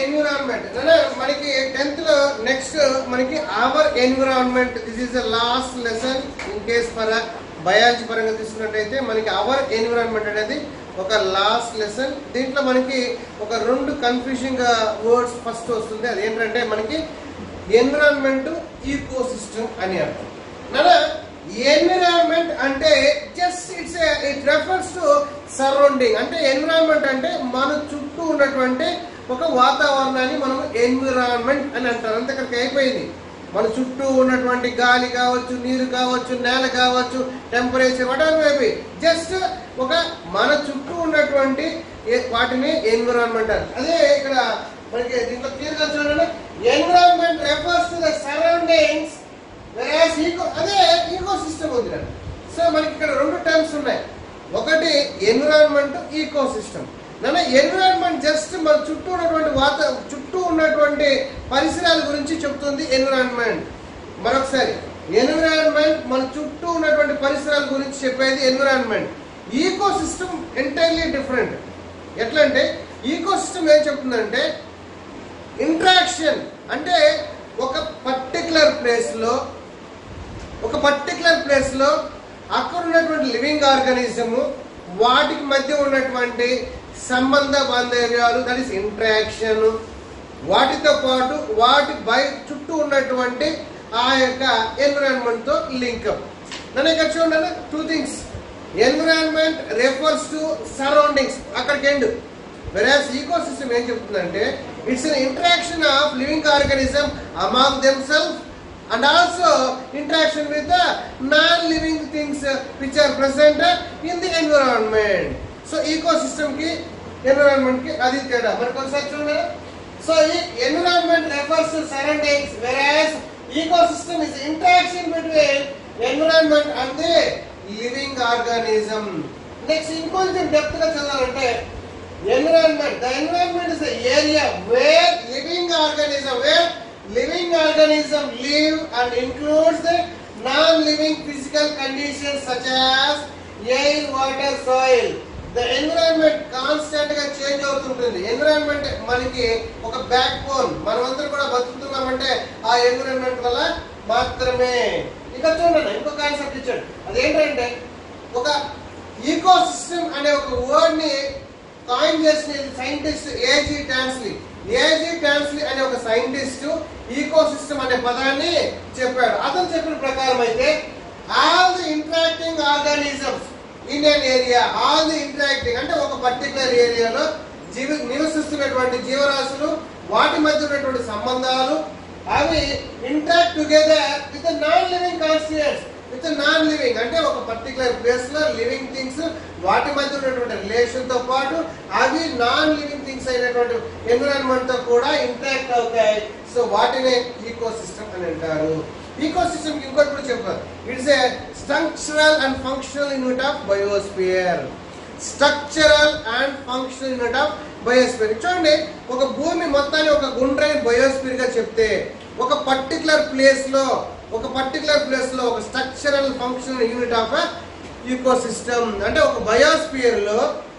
Environment మనకి tenth లో next మనకి our environment this is the last lesson in case for biology పరంగా తీసుకున్నట్టయితే మనకి అవర్ ఎన్విరాన్మెంట్ అనేది ఒక లాస్ట్ లెసన్ దీంట్లో మనకి ఒక రెండు కన్ఫ్యూజింగ్ వర్డ్స్ ఫస్ట్ వస్తుంది అది ఏంటంటే మనకి ఎన్విరాన్మెంట్ ఈకో సిస్టమ్ అని అర్థం నానా ఎన్విరాన్మెంట్ అంటే just it's it refers to surrounding అంటే ఎన్విరాన్మెంట్ అంటే మన చుట్టూ ఉన్నటువంటి ఒక వాతావరణాన్ని మనం ఎన్విరాన్మెంట్ అని అంటారు అంతే ఇక్కడికి అయిపోయింది మన చుట్టూ ఉన్నటువంటి గాలి కావచ్చు నీరు కావచ్చు నేల కావచ్చు టెంపరేచర్ వాట్ మేబీ జస్ట్ ఒక మన చుట్టూ ఉన్నటువంటి ఏ- వాటిని ఎన్విరాన్మెంట్ అంటారు అదే ఇక్కడ మనకి దీంట్లో క్లియర్ గా చూడండి environment refers to the surroundings whereas eco అదే ఈకో సిస్టమ్ ఉంది కదా సో మనకి ఇక్కడ రెండు టర్మ్స్ ఉన్నాయి ఒకటి ఎన్విరాన్మెంట్ ఈకో సిస్టమ్ నన్ను ఎన్విరాన్మెంట్ జస్ట్ మన చుట్టూ ఉన్నటువంటి వాత చుట్టూ ఉన్నటువంటి పరిసరాల గురించి చెప్తుంది ఎన్విరాన్మెంట్ మరొకసారి ఎన్విరాన్మెంట్ మన చుట్టూ ఉన్నటువంటి పరిసరాల గురించి చెప్పేది environment ecosystem entirely different ఎట్లా అంటే ఈకో సిస్టమ్ ఏం చెప్తుందంటే ఇంట్రాక్షన్ అంటే ఒక పర్టికులర్ ప్లేస్లో ఒక పర్టికులర్ ప్లేస్లో అక్కడ ఉన్నటువంటి లివింగ్ ఆర్గానిజము వాటికి మధ్య ఉన్నటువంటి సంబంధ బాంధవ్యాలు దట్ ఇస్ ఇంట్రాక్షన్ వాటితో పాటు వాటి బయ చుట్టూ ఉన్నటువంటి ఆ యొక్క ఎన్విరాన్మెంట్ తో లింకప్ నన్ను ఇక్కడ చూడండి two things environment refers to surroundings అక్కడికి ఎండ్ వెరాస్ ఈకో సిస్టమ్ ఏం చెప్తుందంటే it's an interaction of living organism among them self and also interaction with non living things which are present in the environment so ecosystem కి environment కి అది తేడా మరి ఒకసారి చూడండి సో ఈ environment refers to surroundings whereas ecosystem is interaction between environment and the living organism next ఇంకొంచెం depth గా చదవాలంటే environment the environment is the area where living organism where living organism live and includes the non-living physical conditions such as air water soil the environment constant గా change అవుతుంటుంది environment మనకి ఒక back bone మనమందరం కూడా బతుకుతున్నామంటే ఆ environment వల్ల మాత్రమే ఇక చూడండి ఇంకో కాన్సెప్ట్ ఇచ్చాడు అదేంటంటే ఒక ఈకో సిస్టమ్ అనే ఒక వర్డ్ ని కాయిన్ చేసిన scientist A G Tansley A G Tansley అనే ఒక సైంటిస్ట్ ఈకో సిస్టమ్ అనే పదాన్ని చెప్పాడు అతను చెప్పిన ప్రకారం అయితే all the interacting organisms in an area all the interacting అంటే ఒక పర్టికులర్ ఏరియాలో జీవి నివసిస్తున్నటువంటి జీవరాశులు వాటి మధ్య ఉన్నటువంటి సంబంధాలు అవి interact together with non living constituents with non living అంటే ఒక పర్టికులర్ ప్లేస్ లో లివింగ్ థింగ్స్ వాటి మధ్య ఉన్నటువంటి రిలేషన్ తో పాటు అవి నాన్ లివింగ్ థింగ్స్ అయినటువంటి ఎన్విరాన్మెంట్ తో కూడా ఇంటరాక్ట్ అవుతాయి సో వాటినే ఈకో సిస్టమ్ అని అంటారు ఈకో సిస్టమ్ ఇంకోటి కూడా చెప్పారు it's a structural and functional unit of biosphere structural and functional unit of biosphere చూడండి ఒక భూమి మొత్తాన్ని ఒక గుండ్రైన బయోస్పియర్ గా చెప్తే ఒక పర్టికులర్ ప్లేస్ లో ఒక పర్టికులర్ ప్లేస్ లో ఒక structural functional unit of ecosystem అంటే ఒక బయోస్పియర్ లో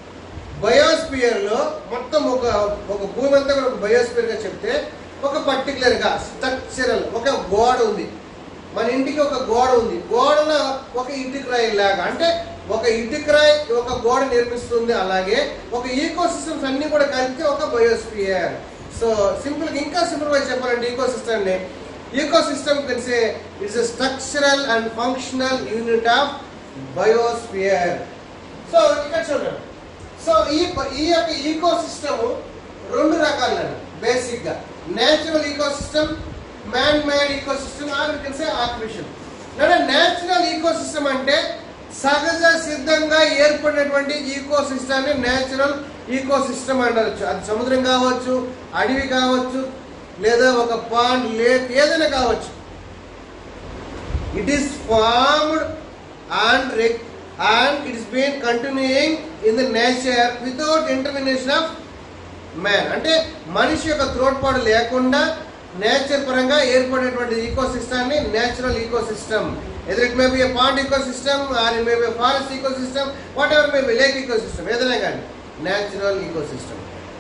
బయోస్పియర్ లో మొత్తం ఒక ఒక భూమి అంతా కూడా ఒక బయోస్పియర్ గా చెప్తే ఒక పర్టికులర్ గా స్ట్రక్చరల్ ఒక గోడ ఉంది మన ఇంటికి ఒక గోడ ఉంది గోడలో ఒక ఇటుకరాయి లాగా అంటే ఒక ఇటుకరాయి ఒక గోడ నిర్మిస్తుంది అలాగే ఒక ఈకో సిస్టమ్స్ అన్ని కూడా కలిపితే ఒక బయోస్పియర్ సో సింపుల్ ఇంకా సింపుల్ గా చెప్పాలంటే ఈకో సిస్టమ్ ని ఈకో సిస్టమ్ కలిసే it's structural and functional unit of biosphere so ఇక్కడ చూడండి సో ఈ ఈ యొక్క ఈకో సిస్టమ్ రెండు రకాలండి బేసిక్ గా natural ecosystem man made ecosystem or can say artificial అంటే నేచురల్ ఈకో సిస్టమ్ అంటే సహజ సిద్ధంగా ఏర్పడినటువంటి ఈకో సిస్టమ్ ని నేచురల్ ఈకో సిస్టమ్ అంటారు అది సముద్రం కావచ్చు అడవి కావచ్చు లేదా ఒక పాండ్ లేక్ ఏదైనా కావచ్చు it is formed and and it's been continuing in the nature without intervention of man అంటే మనిషి యొక్క తోడ్పాటు లేకుండా నేచర్ పరంగా ఏర్పడినటువంటి ఈకో సిస్టమ్ ని natural ecosystem either it may be pond ecosystem or it may be forest ecosystem whatever may be lake ecosystem ఏదైనా కానీ natural ecosystem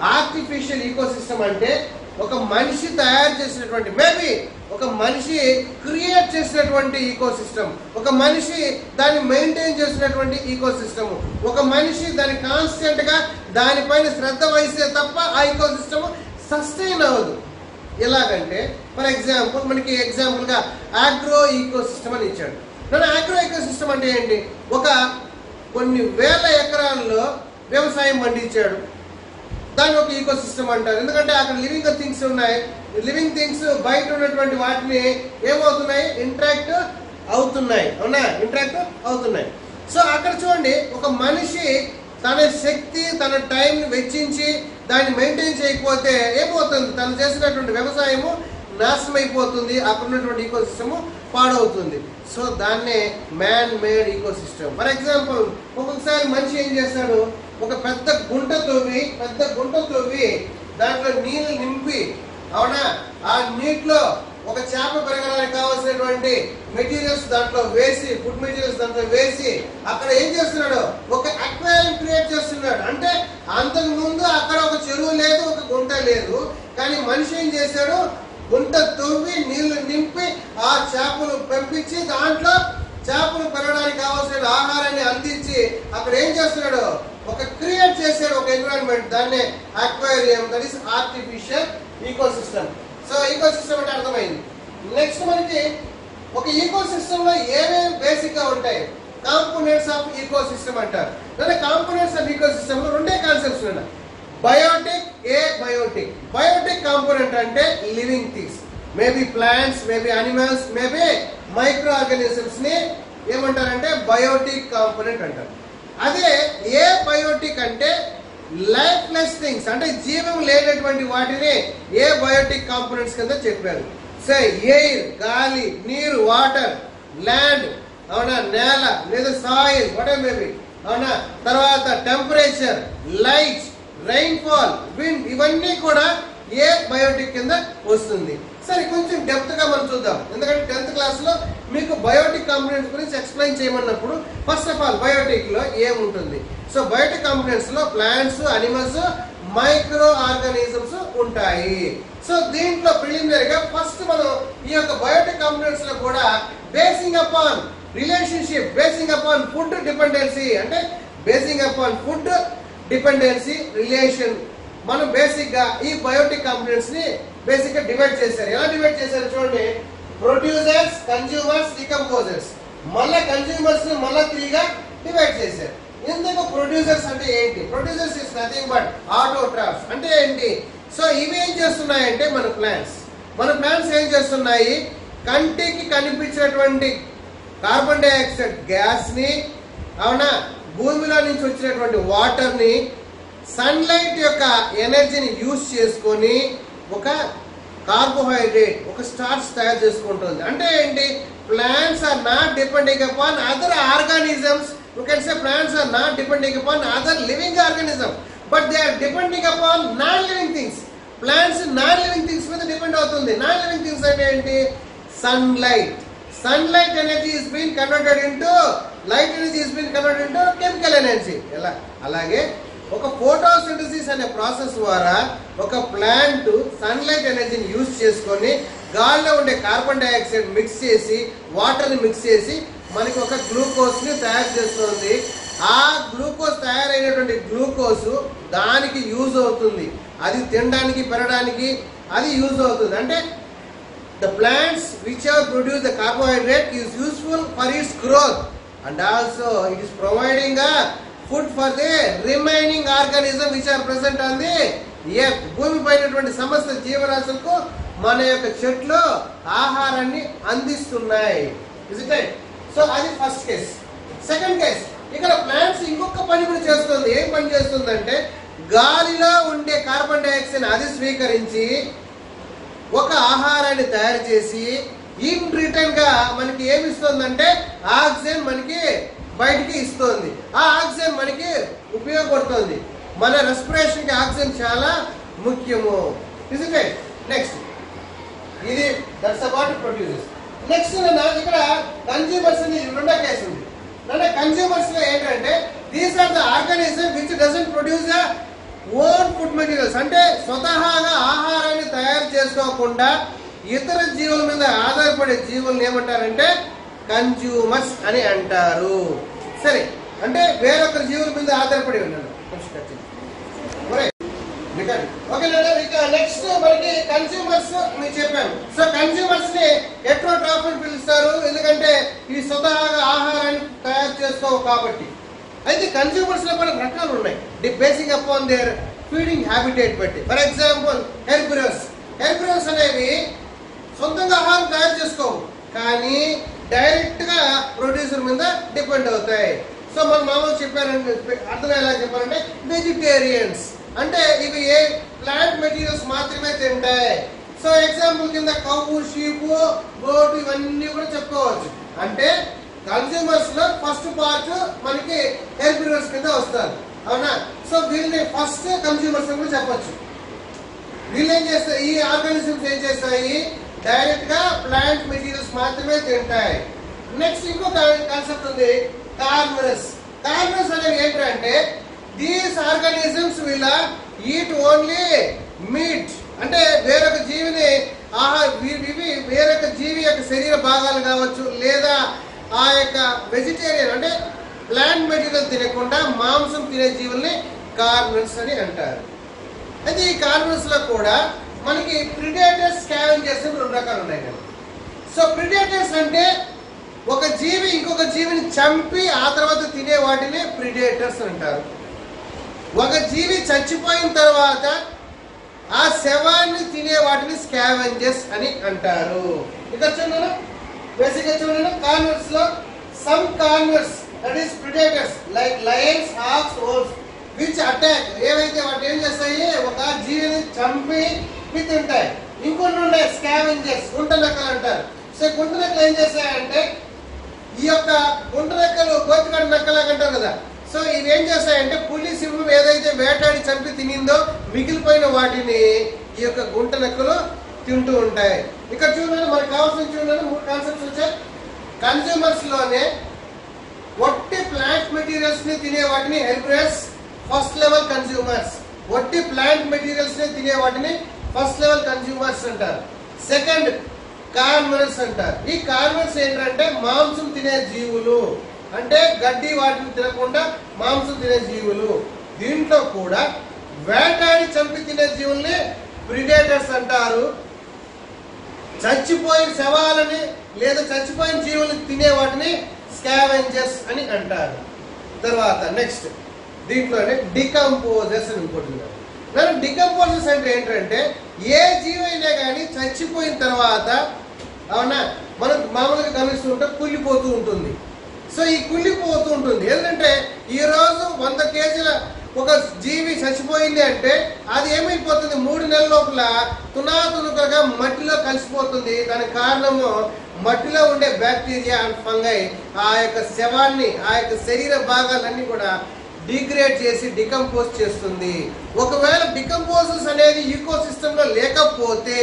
artificial ecosystem అంటే ఒక మనిషి తయారు చేసినటువంటి maybe ఒక మనిషి create చేసినటువంటి ఈకో సిస్టమ్ ఒక మనిషి దాన్ని మెయింటైన్ చేసినటువంటి ఈకో సిస్టమ్ ఒక మనిషి దాన్ని కాన్స్టెంట్ గా దానిపైన శ్రద్ధ వహిస్తే తప్ప ఆ ఈకో సిస్టమ్ సస్టైన్ అవ్వదు ఎలాగంటే ఫర్ ఎగ్జాంపుల్ మనకి ఎగ్జాంపుల్ గా ఆగ్రో ఈకో సిస్టమ్ అని ఇచ్చాడు నన్ను ఆగ్రో ఈకో సిస్టమ్ అంటే ఏంటి ఒక కొన్ని వేల ఎకరాల్లో వ్యవసాయం పండించాడు దాన్ని ఒక ఈకో సిస్టమ్ అంటారు ఎందుకంటే అక్కడ లివింగ్ థింగ్స్ ఉన్నాయి లివింగ్ థింగ్స్ బయట ఉన్నటువంటి వాటిని ఏమవుతున్నాయి ఇంటరాక్ట్ అవుతున్నాయి అవునా ఇంటరాక్ట్ అవుతున్నాయి సో అక్కడ చూడండి ఒక మనిషి తన శక్తి తన టైం వెచ్చించి దాన్ని మెయింటైన్ చేయకపోతే ఏమవుతుంది తను చేసినటువంటి వ్యవసాయము నాశనం అయిపోతుంది అక్కడ ఉన్నటువంటి ఈకో సిస్టమ్ పాడవుతుంది సో దాన్నే man made ecosystem for example ఒక్కొక్కసారి మనిషి ఏం చేస్తాడు ఒక పెద్ద గుంట తవ్వి పెద్ద గుంట తవ్వి దాంట్లో నీళ్ళు నింపి అవునా ఆ నీటిలో ఒక చేప పెరగడానికి కావాల్సినటువంటి మెటీరియల్స్ దాంట్లో వేసి ఫుడ్ మెటీరియల్స్ దాంట్లో వేసి అక్కడ ఏం చేస్తున్నాడు ఒక అక్వేరియం క్రియేట్ చేస్తున్నాడు అంటే అంతకు ముందు అక్కడ ఒక చెరువు లేదు ఒక గుంట లేదు కానీ మనిషి ఏం చేశాడు గుంట తవ్వి నీళ్లు నింపి ఆ చేపలు పంపించి దాంట్లో చేపలు పెరగడానికి కావాల్సిన ఆహారాన్ని అందించి అక్కడ ఏం చేస్తున్నాడు ఒక క్రియేట్ చేసాడు ఒక ఎన్విరాన్మెంట్ దాన్నే aquarium that is artificial ecosystem so ecosystem అంటే అర్థమైంది నెక్స్ట్ మనకి ఒక ఈకో సిస్టమ్ లో ఏమేమి బేసిక్ గా ఉంటాయి కాంపోనెంట్స్ ఆఫ్ ఈకో సిస్టమ్ అంటారు అంటే కాంపోనెంట్స్ ఆఫ్ ఈకో సిస్టమ్ లో రెండే కాన్సెప్ట్స్ ఉన్నాయి biotic abiotic biotic component అంటే living things maybe plants maybe animals maybe micro organisms ని ఏమంటారంటే బయోటిక్ కాంపోనెంట్ అంటారు అదే ఏ బయోటిక్ అంటే లైఫ్లెస్ థింగ్స్ అంటే జీవం లేనటువంటి వాటిని ఏ బయోటిక్ కాంపోనెంట్స్ కింద చెప్పారు సో ఎయిర్ గాలి నీరు వాటర్ ల్యాండ్ అవునా నేల లేదా సాయిల్ వాట్ మేబీ అవునా తర్వాత టెంపరేచర్ లైట్ రైన్ఫాల్ విండ్ ఇవన్నీ కూడా ఏ బయోటిక్ కింద వస్తుంది సరే కొంచెం డెప్త్ గా మనం చూద్దాం ఎందుకంటే టెన్త్ క్లాస్ లో మీకు బయోటిక్ కాంపోనెంట్స్ గురించి ఎక్స్ప్లెయిన్ చేయమన్నప్పుడు ఫస్ట్ ఆఫ్ ఆల్ బయోటిక్ లో ఏముంటుంది సో బయోటిక్ కాంపోనెంట్స్ లో ప్లాంట్స్ అనిమల్స్ మైక్రో ఆర్గానిజమ్స్ ఉంటాయి సో దీంట్లో ప్రిలిమినరీగా ఫస్ట్ మనం ఈ యొక్క బయోటిక్ కాంపోనెంట్స్ లో కూడా basing upon relationship basing upon food dependency అంటే basing upon food dependency relation మనం బేసిక్ గా ఈ బయోటిక్ కాంపోనెంట్స్ ని బేసిక్ గా డివైడ్ చేశారు ఎలా డివైడ్ చేశారు చూడండి ప్రొడ్యూసర్స్ కన్జ్యూమర్స్ డికంపోజర్స్ మళ్ళా కన్జ్యూమర్స్ మళ్ళా త్రీగా డివైడ్ చేశారు ఎందుకు ప్రొడ్యూసర్స్ అంటే ఏంటి producers is nothing but autotrophs అంటే ఏంటి సో ఇవి ఏం చేస్తున్నాయంటే మన ప్లాంట్స్ మన ప్లాంట్స్ ఏం చేస్తున్నాయి కంటికి కనిపించినటువంటి కార్బన్ డైఆక్సైడ్ గ్యాస్ ని అవునా భూమిలో నుంచి వచ్చినటువంటి వాటర్ ని సన్లైట్ యొక్క ఎనర్జీని యూజ్ చేసుకొని ఒక కార్బోహైడ్రేట్ ఒక స్టార్చ్ తయారు చేసుకుంటుంది అంటే ఏంటి plants are not depending upon other organisms you can say plants are not depending upon other living organism but they are depending upon non living things plants non living things మీద depend అవుతుంది non living things అంటే ఏంటి sunlight sunlight energy is been converted into light energy is been converted into chemical energy ఎలా అలాగే ఒక photosynthesis అనే process ద్వారా ఒక ప్లాంట్ సన్లైట్ ఎనర్జీని యూజ్ చేసుకొని గాలిలో ఉండే కార్బన్ డైఆక్సైడ్ మిక్స్ చేసి వాటర్ని మిక్స్ చేసి మనకి ఒక గ్లూకోజ్ని తయారు చేస్తుంది ఆ గ్లూకోజ్ తయారైనటువంటి గ్లూకోజ్ దానికి యూజ్ అవుతుంది అది తినడానికి పెరగడానికి అది యూజ్ అవుతుంది అంటే the plants which have produced the carbohydrate is useful for its growth and also it is providing a food for the remaining organism which are present on the earth భూమి పైనటువంటి సమస్త జీవరాశులకు మన యొక్క చెట్లు ఆహారాన్ని అందిస్తున్నాయి సో అది ఫస్ట్ కేస్ సెకండ్ కేస్ ఇక్కడ plants ఇంకొక పని కూడా చేస్తుంది ఏం పని చేస్తుందంటే గాలిలో ఉండే కార్బన్ డైఆక్సైడ్ అది స్వీకరించి ఒక ఆహారాన్ని తయారు చేసి ఇన్ రిటర్న్ గా మనకి ఏమి ఇస్తుందంటే ఆక్సిజన్ మనకి బయటికి ఇస్తుంది ఆ ఆక్సిజన్ మనకి ఉపయోగపడుతుంది మన రెస్పిరేషన్ కి ఆక్సిజన్ చాలా ముఖ్యము నెక్స్ట్ ఇది దట్స్ అబౌట్ ప్రొడ్యూసర్స్ నెక్స్ట్ నాకు ఇక్కడ కన్జ్యూమర్స్ అని రెండో కేసు ఉంది అంటే కన్జ్యూమర్స్ లో ఏంటంటే these are the organism which doesn't produce own food materials అంటే స్వతహాగా ఆహారాన్ని తయారు చేసుకోకుండా ఇతర జీవుల మీద ఆధారపడే జీవులను ఏమంటారంటే కన్జ్యూమర్స్ అని అంటారు సరే అంటే వేరొక జీవుల మీద ఆధారపడి ఉన్నాను ఓకే ఇక నెక్స్ట్ మనకి కన్స్యూమర్స్ మీకు చెప్పాను సో కన్స్యూమర్స్ ని ఎట్రోట్రాఫ్ అని పిలుస్తారు ఎందుకంటే ఈ స్వతహాగా ఆహారాన్ని తయారు చేసుకోవు కాబట్టి అయితే కన్స్యూమర్స్ లో మనకు రకాలు ఉన్నాయి the basing upon their feeding habitat బట్టి ఫర్ ఎగ్జాంపుల్ హెర్బిరోస్ హెర్బిరోస్ అనేవి సొంతంగా ఆహారం తయారు చేసుకోవు కానీ డైరెక్ట్ గా ప్రొడ్యూసర్ మీద డిపెండ్ అవుతాయి సో మన మామూలు చెప్పారంటే అర్థం ఎలా చెప్పారంటే వెజిటేరియన్స్ అంటే ఇవి ఏ ప్లాంట్ మెటీరియల్స్ మాత్రమే తింటాయి సో ఎగ్జాంపుల్ కింద కవ్వు షీపు గోటు ఇవన్నీ కూడా చెప్పుకోవచ్చు అంటే కన్స్యూమర్స్ లో ఫస్ట్ పార్ట్ మనకి హెల్పివర్స్ కింద వస్తారు అవునా సో వీళ్ళని ఫస్ట్ కన్స్యూమర్స్ అని కూడా చెప్పొచ్చు వీళ్ళు ఏం చేస్తాయి ఈ ఆర్గానిజమ్స్ ఏం చేస్తాయి డైరెక్ట్ గా ప్లాంట్ మెటీరియల్స్ మాత్రమే తింటాయి నెక్స్ట్ ఇంకొక కాన్సెప్ట్ ఉంది కార్నరస్ కార్నరస్ అనేవి ఏంటంటే these organisms will eat only meat అంటే వేరొక జీవిని ఆహా ఇవి ఇవి వేరొక జీవి యొక్క శరీర భాగాలు కావచ్చు లేదా ఆ యొక్క వెజిటేరియన్ అంటే ప్లాంట్ మెటీరియల్ తినకుండా మాంసం తినే జీవుల్ని కార్నర్స్ అని అంటారు అయితే ఈ కార్నర్స్ లో కూడా మనకి ప్రిడేటర్స్ స్కావెంజర్స్ అని రెండు రకాలు ఉన్నాయి కదా సో ప్రిడేటర్స్ అంటే ఒక జీవి ఇంకొక జీవిని చంపి ఆ తర్వాత తినే వాటిని ప్రిడేటర్స్ అంటారు ఒక జీవి చచ్చిపోయిన తర్వాత ఆ శవాన్ని తినే వాటిని స్కావెంజర్స్ అని అంటారు ఇక్కడ చూడండి బేసిక్ గా చూడండి కార్నర్స్ లో some carnivores that is predators like lions hawks owls which attack ఏవైతే వాటి ఏం చేస్తాయి ఒక జీవిని చంపి ఇవి తింటాయి ఇంకొన్ని ఉన్నాయి స్కావెంజర్స్ గుంట నక్కలు అంటారు సో గుంట నక్కలు ఏం చేస్తాయంటే ఈ యొక్క గుంట నక్కలు గోతికాడు నక్కలాగా అంటారు కదా సో ఇవి ఏం చేస్తాయంటే పులి సింహం ఏదైతే వేటాడి చంపి తినిందో మిగిలిపోయిన వాటిని ఈ యొక్క గుంట నక్కలు తింటూ ఉంటాయి ఇక్కడ చూడండి మనకు కావాల్సిన చూడండి మూడు కాన్సెప్ట్స్ వచ్చాయి కన్స్యూమర్స్ లోనే ఒట్టి ప్లాంట్ మెటీరియల్స్ ని తినే వాటిని హెల్బ్రెస్ ఫస్ట్ లెవెల్ కన్స్యూమర్స్ ఒట్టి ప్లాంట్ మెటీరియల్స్ ని తినే వాటిని ఫస్ట్ లెవెల్ కన్స్యూమర్స్ అంటారు సెకండ్ కార్నర్స్ అంటారు ఈ కార్నర్స్ ఏంటంటే మాంసం తినే జీవులు అంటే గడ్డి వాటిని తినకుండా మాంసం తినే జీవులు దీంట్లో కూడా వేటాడి చంపి తినే జీవుల్ని ప్రిడేటర్స్ అంటారు చచ్చిపోయిన శవాలని లేదా చచ్చిపోయిన జీవులు తినే వాటిని స్కావెంజర్స్ అని అంటారు తర్వాత నెక్స్ట్ దీంట్లోనే డికంపోజర్స్ అని ఇంకోటి ఉంది. మనం డికంపోజర్స్ అంటే ఏంటంటే ఏ జీవైనా కానీ చచ్చిపోయిన తర్వాత అవునా మనం మామూలుగా గమనిస్తుంటే కుళ్ళిపోతూ ఉంటుంది సో ఈ కుళ్ళిపోతూ ఉంటుంది ఎందుకంటే ఈ రోజు వంద కేజీల ఒక జీవి చచ్చిపోయింది అంటే అది ఏమైపోతుంది మూడు నెలల లోపల తునాతునుకగా మట్టిలో కలిసిపోతుంది దానికి కారణము మట్టిలో ఉండే బ్యాక్టీరియా అండ్ ఫంగై ఆ యొక్క శవాన్ని ఆ యొక్క శరీర భాగాలన్నీ కూడా డిగ్రేడ్ చేసి డికంపోజ్ చేస్తుంది ఒకవేళ డికంపోజర్స్ అనేది ఈకో లో లేకపోతే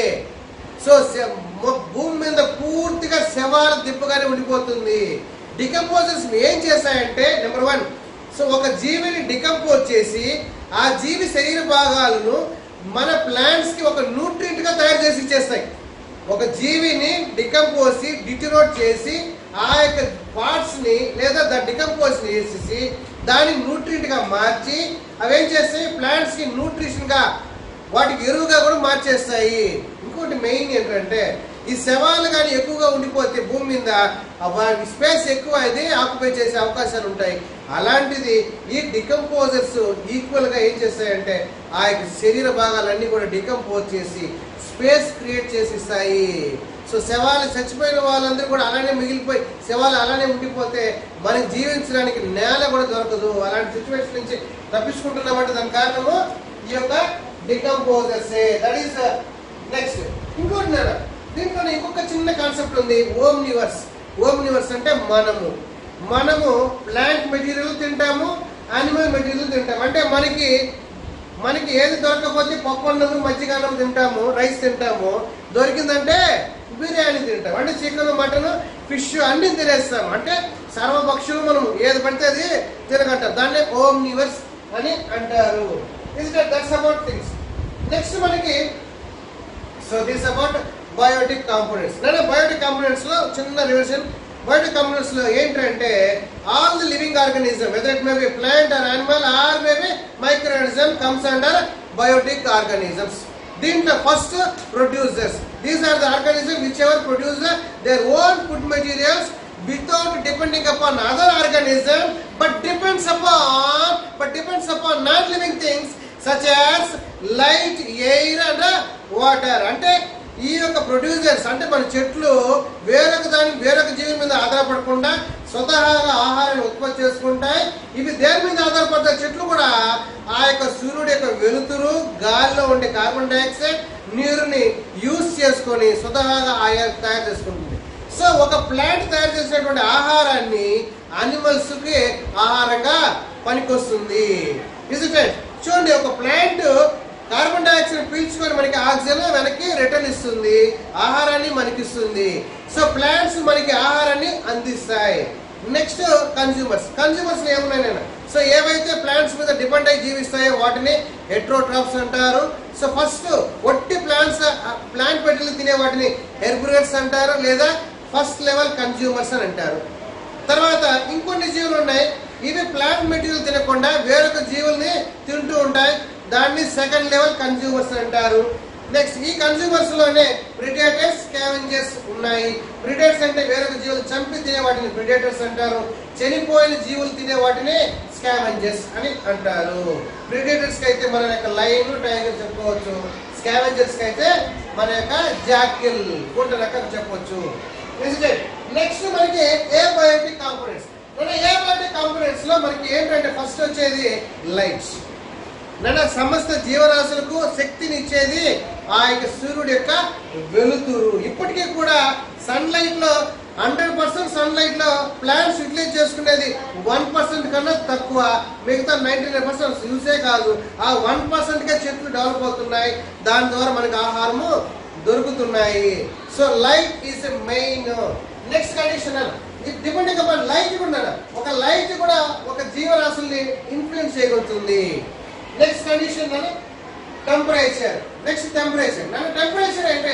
సో శ- మొ- భూమి మీద పూర్తిగా శవాల దిబ్బగానే ఉండిపోతుంది డికంపోజర్స్ ఏం చేస్తాయంటే నెంబర్ వన్ సో ఒక జీవిని డికంపోజ్ చేసి ఆ జీవి శరీర భాగాలను మన ప్లాంట్స్ కి ఒక న్యూట్రియంట్ గా తయారు చేసి ఇచ్చేస్తాయి ఒక జీవిని డికంపోజ్ డిటిరోట్ చేసి ఆ యొక్క పార్ట్స్ ని లేదా దా డికంపోజ్ చేసేసి దాన్ని న్యూట్రియంట్ గా మార్చి అవి ఏం చేస్తాయి ప్లాంట్స్ కి న్యూట్రిషన్ గా వాటికి ఎరువుగా కూడా మార్చేస్తాయి ఇంకోటి మెయిన్ ఏంటంటే ఈ శవాలు కానీ ఎక్కువగా ఉండిపోతే భూమి మీద ఆ వాటి స్పేస్ ఎక్కువ అయితే ఆక్యుపై చేసే అవకాశాలు ఉంటాయి అలాంటిది ఈ డికంపోజర్స్ ఈక్వల్ గా ఏం చేస్తాయంటే ఆ యొక్క శరీర భాగాలన్నీ కూడా డికంపోజ్ చేసి స్పేస్ క్రియేట్ చేసి ఇస్తాయి సో శవాలు చచ్చిపోయిన వాళ్ళందరూ కూడా అలానే మిగిలిపోయి శవాలు అలానే ఉండిపోతే మనకి జీవించడానికి నేల కూడా దొరకదు అలాంటి సిచ్యువేషన్ నుంచి తప్పించుకుంటున్నామంటే దాని కారణము ఈ యొక్క డికంపోజర్స్ దట్ ఈస్ నెక్స్ట్ ఇంకోటి నాన్న దీంట్లో ఇంకొక చిన్న కాన్సెప్ట్ ఉంది ఓమ్నివర్స్ ఓమ్నివర్స్ అంటే మనము మనము ప్లాంట్ మెటీరియల్ తింటాము యానిమల్ మెటీరియల్ తింటాము అంటే మనకి మనకి ఏది దొరకకపోతే పప్పు అన్నం మజ్జిగ అన్నం తింటాము రైస్ తింటాము దొరికిందంటే బిర్యానీ తింటాం అంటే చికెన్ మటన్ ఫిష్ అన్ని తినేస్తాం అంటే సర్వభక్షులు మనం ఏది పడితే అది తినగంటాం దాన్నే ఓమ్నివర్స్ అని అంటారు is that's about things next మనకి so this about biotic components నేను బయోటిక్ కాంపోనెంట్స్ లో చిన్న రివిజన్ బయోటిక్ కాంపోనెంట్స్ లో ఏంటంటే all the living organism whether it may be plant or animal or may be micro organism comes under biotic organisms దీంట్లో first producers these are the organism which ever produce their own food materials without depending upon other organism but depends upon but depends upon non-living things such as light air and uh, water అంటే ఈ యొక్క producers అంటే మన చెట్లు వేరొక దాని వేరొక జీవి మీద ఆధారపడకుండా స్వతహాగా ఆహారాన్ని ఉత్పత్తి చేసుకుంటాయి ఇవి దేని మీద ఆధారపడతాయి చెట్లు కూడా ఆ యొక్క సూర్యుడి యొక్క వెలుతురు గాలిలో ఉండే కార్బన్ డైఆక్సైడ్ నీరుని యూజ్ చేసుకొని స్వతహాగా ఆయా తయారు చేసుకుంటుంది సో ఒక ప్లాంట్ తయారు చేసినటువంటి ఆహారాన్ని అనిమల్స్ కి ఆహారంగా పనికొస్తుంది ఇస్ ఇట్ చూడండి ఒక ప్లాంట్ కార్బన్ డైఆక్సైడ్ పీల్చుకొని మనకి ఆక్సిజన్ వెనక్కి రిటర్న్ ఇస్తుంది ఆహారాన్ని మనకి ఇస్తుంది సో ప్లాంట్స్ మనకి ఆహారాన్ని అందిస్తాయి నెక్స్ట్ కన్జ్యూమర్స్ కన్జ్యూమర్స్ ఏమున్నాయి నేను సో ఏవైతే ప్లాంట్స్ మీద డిపెండ్ అయి జీవిస్తాయో వాటిని హెట్రోట్రాప్స్ అంటారు సో ఫస్ట్ ఒట్టి ప్లాంట్స్ ప్లాంట్ పెట్టెలు తినే వాటిని హెర్బిరేట్స్ అంటారు లేదా ఫస్ట్ లెవెల్ కన్జ్యూమర్స్ అని అంటారు తర్వాత ఇంకొన్ని జీవులు ఉన్నాయి ఇవి ప్లాంట్ మెటీరియల్ తినకుండా వేరొక జీవుల్ని తింటూ ఉంటాయి దాన్ని సెకండ్ లెవెల్ కన్జ్యూమర్స్ అంటారు నెక్స్ట్ ఈ కన్జ్యూమర్స్ లోనే ప్రిడేటర్స్ స్కావెంజర్స్ ఉన్నాయి ప్రిడేటర్స్ అంటే వేరొక జీవులు చంపి తినే వాటిని ప్రిడేటర్స్ అంటారు చనిపోయిన జీవులు తినే వాటిని స్కావెంజర్స్ అని అంటారు ప్రిడేటర్స్ కి అయితే మన యొక్క లైన్ టైగర్ చెప్పుకోవచ్చు స్కావెంజర్స్ కి అయితే మన యొక్క జాకిల్ గుంట లెక్క చెప్పొచ్చు నెక్స్ట్ మనకి ఏ బయోటిక్ కాంపోనెంట్స్ మన ఏ బయోటిక్ కాంపోనెంట్స్ లో మనకి ఏంటంటే ఫస్ట్ వచ్చేది లైట్స్ నన్న సమస్త జీవరాశులకు శక్తిని ఇచ్చేది ఆ యొక్క సూర్యుడు యొక్క వెలుతురు ఇప్పటికీ కూడా సన్ లైట్ లో హండ్రెడ్ పర్సెంట్ సన్ లైట్ లో ప్లాంట్స్ యూటిలైజ్ చేసుకునేది వన్ పర్సెంట్ కన్నా తక్కువ మిగతా నైన్టీ నైన్ పర్సెంట్ యూసే కాదు ఆ వన్ పర్సెంట్ గా చెట్లు డెవలప్ అవుతున్నాయి దాని ద్వారా మనకి ఆహారము దొరుకుతున్నాయి so light is main next condition depending upon light కూడా ఒక లైట్ కూడా ఒక జీవరాశుల్ని ఇన్ఫ్లుయెన్స్ చేయగలుగుతుంది next condition temperature next temperature నన్ను టెంపరేచర్ అంటే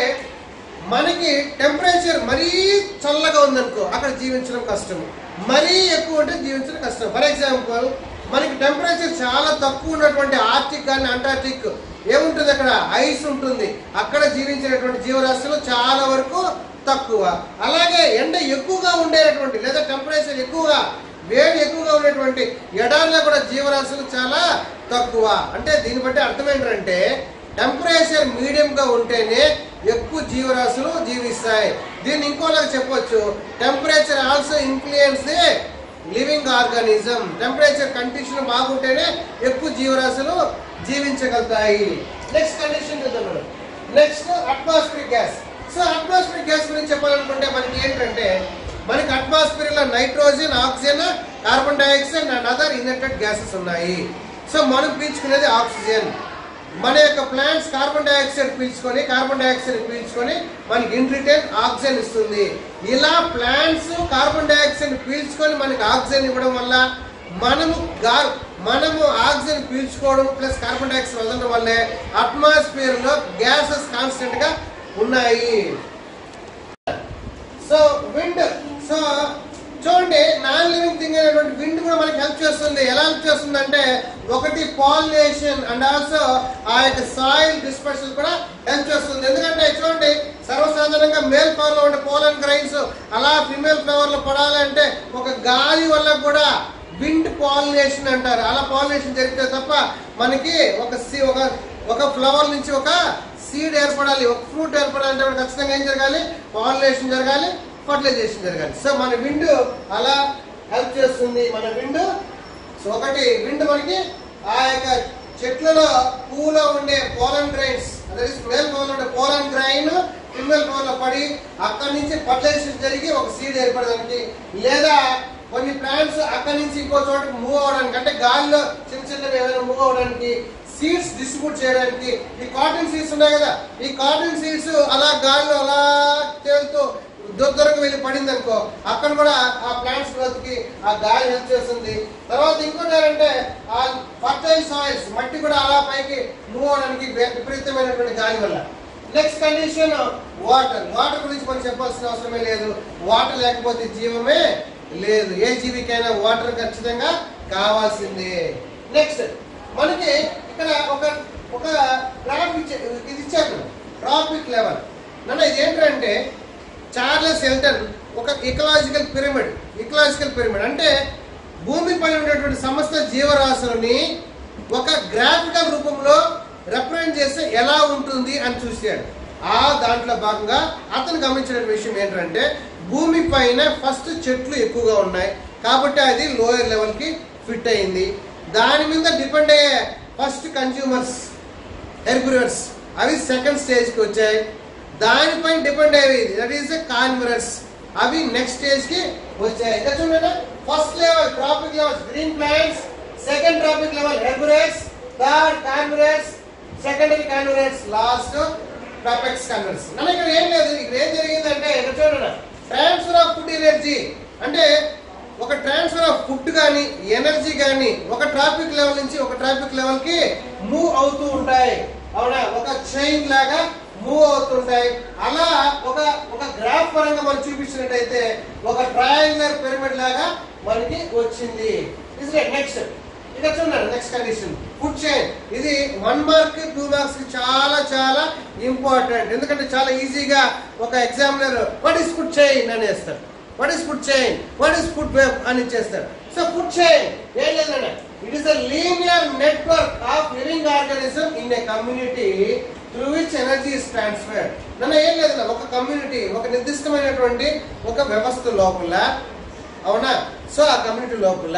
మనకి టెంపరేచర్ మరీ చల్లగా ఉందనుకో అక్కడ జీవించడం కష్టం మరీ ఎక్కువ ఉంటే జీవించడం కష్టం ఫర్ ఎగ్జాంపుల్ మనకి టెంపరేచర్ చాలా తక్కువ ఉన్నటువంటి ఆర్టిక్ కానీ అంటార్టిక్ ఏముంటుంది అక్కడ ఐస్ ఉంటుంది అక్కడ జీవించినటువంటి జీవరాశులు చాలా వరకు తక్కువ అలాగే ఎండ ఎక్కువగా ఉండేటటువంటి లేదా టెంపరేచర్ ఎక్కువగా వేడి ఎక్కువగా ఉన్నటువంటి ఎడారిలో కూడా జీవరాశులు చాలా తక్కువ అంటే దీన్ని బట్టి అర్థం ఏంటంటే టెంపరేచర్ మీడియం గా ఉంటేనే ఎక్కువ జీవరాశులు జీవిస్తాయి దీన్ని ఇంకోలాగా చెప్పొచ్చు temperature also influence living organism temperature condition బాగుంటేనే ఎక్కువ జీవరాశులు జీవించగలుగుతాయి నెక్స్ట్ కండిషన్ చూద్దాం మనం next atmosphere gas so atmosphere gas గురించి చెప్పాలనుకుంటే మనకి ఏంటంటే మనకి అట్మాస్ఫియర్ లో nitrogen oxygen carbon dioxide and other inert gases ఉన్నాయి సో మనం పీల్చుకునేది ఆక్సిజన్ మన యొక్క ప్లాంట్స్ కార్బన్ డైఆక్సైడ్ పీల్చుకొని కార్బన్ డైఆక్సైడ్ పీల్చుకొని మనకి ఇన్ రిటర్న్ ఆక్సిజన్ ఇస్తుంది ఇలా ప్లాంట్స్ కార్బన్ డైఆక్సైడ్ పీల్చుకొని మనకి ఆక్సిజన్ ఇవ్వడం వల్ల మనము గా మనము ఆక్సిజన్ పీల్చుకోవడం ప్లస్ కార్బన్ డైఆక్సైడ్ వదలడం వల్లే అట్మాస్ఫియర్ లో గ్యాసెస్ కాన్స్టెంట్ గా ఉన్నాయి సో విండ్ సో చూడండి నాన్ లివింగ్ థింగ్ అనేటువంటి విండ్ కూడా మనకి హెల్ప్ చేస్తుంది ఎలా హెల్ప్ చేస్తుంది అంటే ఒకటి పాలినేషన్ అండ్ ఆల్సో ఆ యొక్క సాయిల్ డిస్పర్షన్ కూడా హెల్ప్ చేస్తుంది ఎందుకంటే చూడండి సర్వసాధారణంగా మేల్ ఫ్లవర్ లో ఉండే పోలన్ గ్రైన్స్ అలా ఫిమేల్ ఫ్లవర్ లో పడాలంటే ఒక గాలి వల్ల కూడా విండ్ పాలినేషన్ అంటారు అలా పాలినేషన్ జరిగితే తప్ప మనకి ఒక సి ఒక ఒక ఫ్లవర్ నుంచి ఒక సీడ్ ఏర్పడాలి ఒక ఫ్రూట్ ఏర్పడాలంటే మనకి ఖచ్చితంగా ఏం జరగాలి పాలినేషన్ జరగాలి ఫర్టిలైజేషన్ జరగాలి సో మన విండ్ అలా హెల్ప్ చేస్తుంది మన విండ్ సో ఒకటి విండ్ మనకి ఆ యొక్క చెట్లలో పూలో ఉండే పోలన్ గ్రైన్స్ అదే మేల్ పవర్ ఉండే పోలన్ గ్రైన్ ఫిమేల్ పవర్ లో పడి అక్కడి నుంచి ఫర్టిలైజేషన్ జరిగి ఒక సీడ్ ఏర్పడడానికి లేదా కొన్ని ప్లాంట్స్ అక్కడి నుంచి ఇంకో చోటకి మూవ్ అవడానికి అంటే గాలిలో చిన్న చిన్నవి ఏమైనా మూవ్ అవడానికి సీడ్స్ డిస్ట్రిబ్యూట్ చేయడానికి ఈ కాటన్ సీడ్స్ ఉన్నాయి కదా ఈ కాటన్ సీడ్స్ అలా గాలిలో అలా తేలుతూ దూర దూరంగా వెళ్ళి పడింది అనుకో అక్కడ కూడా ఆ ప్లాంట్స్ గ్రోత్ కి ఆ గాలి హెల్ప్ చేస్తుంది తర్వాత ఇంకోటి ఏంటంటే ఆ ఫర్టైల్ సాయిల్స్ మట్టి కూడా అలా పైకి మూవ్ అవడానికి వే- విపరీతమైనటువంటి గాలి వల్ల నెక్స్ట్ కండిషన్ వాటర్ వాటర్ గురించి మనం చెప్పాల్సిన అవసరమే లేదు వాటర్ లేకపోతే జీవమే లేదు ఏ జీవికైనా వాటర్ ఖచ్చితంగా కావాల్సిందే నెక్స్ట్ మనకి ఇక్కడ ఒక ఒక గ్రాఫ్ ఇచ్చే ఇది ఇచ్చారు ట్రాపిక్ లెవెల్ నన్ను ఇది ఏంటంటే చార్లెస్ ఎల్టన్ ఒక ఇకలాజికల్ పిరమిడ్ ఇకలాజికల్ పిరమిడ్ అంటే భూమిపై ఉన్నటువంటి సమస్త జీవరాశులని ఒక గ్రాఫికల్ రూపంలో రిప్రజెంట్ చేస్తే ఎలా ఉంటుంది అని చూశాడు ఆ దాంట్లో భాగంగా అతను గమనించిన విషయం ఏంటంటే భూమి పైన ఫస్ట్ చెట్లు ఎక్కువగా ఉన్నాయి కాబట్టి అది లోయర్ లెవెల్కి ఫిట్ అయింది దాని మీద డిపెండ్ అయ్యే ఫస్ట్ కన్జ్యూమర్స్ హెర్బివర్స్ అవి సెకండ్ స్టేజ్కి వచ్చాయి దానిపై డిపెండ్ అయ్యేది దట్ ఈస్ కాన్వరస్ అవి నెక్స్ట్ స్టేజ్ కి వచ్చాయి ఇక్కడ చూడండి first level trophic level green plants second trophic level herbivores third carnivores secondary carnivores last tropics carnivores నన్ను ఇక్కడ ఏం లేదు ఇక్కడ ఏం జరిగిందంటే ఇక్కడ చూడండి ట్రాన్స్ఫర్ ఆఫ్ ఫుడ్ ఎనర్జీ అంటే ఒక ట్రాన్స్ఫర్ ఆఫ్ ఫుడ్ కానీ ఎనర్జీ కానీ ఒక ట్రాఫిక్ లెవెల్ నుంచి ఒక ట్రాఫిక్ లెవెల్ కి మూవ్ అవుతూ ఉంటాయి అవునా ఒక చైన్ లాగా మూవ్ అవుతుంటాయి అలా ఒక ఒక గ్రాఫ్ పరంగా మనం చూపించినట్టయితే ఒక ట్రయాంగులర్ పిరమిడ్ లాగా మనకి వచ్చింది నెక్స్ట్ ఇక చూడండి నెక్స్ట్ కండిషన్ ఫుడ్ చైన్ ఇది వన్ మార్క్ టూ మార్క్స్ కి చాలా చాలా ఇంపార్టెంట్ ఎందుకంటే చాలా ఈజీగా ఒక examiner what is food chain అని వేస్తారు what is food chain what is food web అని ఇచ్చేస్తారు సో ఫుడ్ చైన్ ఏం లేదండి it is a linear network of living organism in a community through which energy is transferred నన్ను ఏం లేదు ఒక కమ్యూనిటీ ఒక నిర్దిష్టమైనటువంటి ఒక వ్యవస్థ లోపల అవునా సో ఆ కమ్యూనిటీ లోపల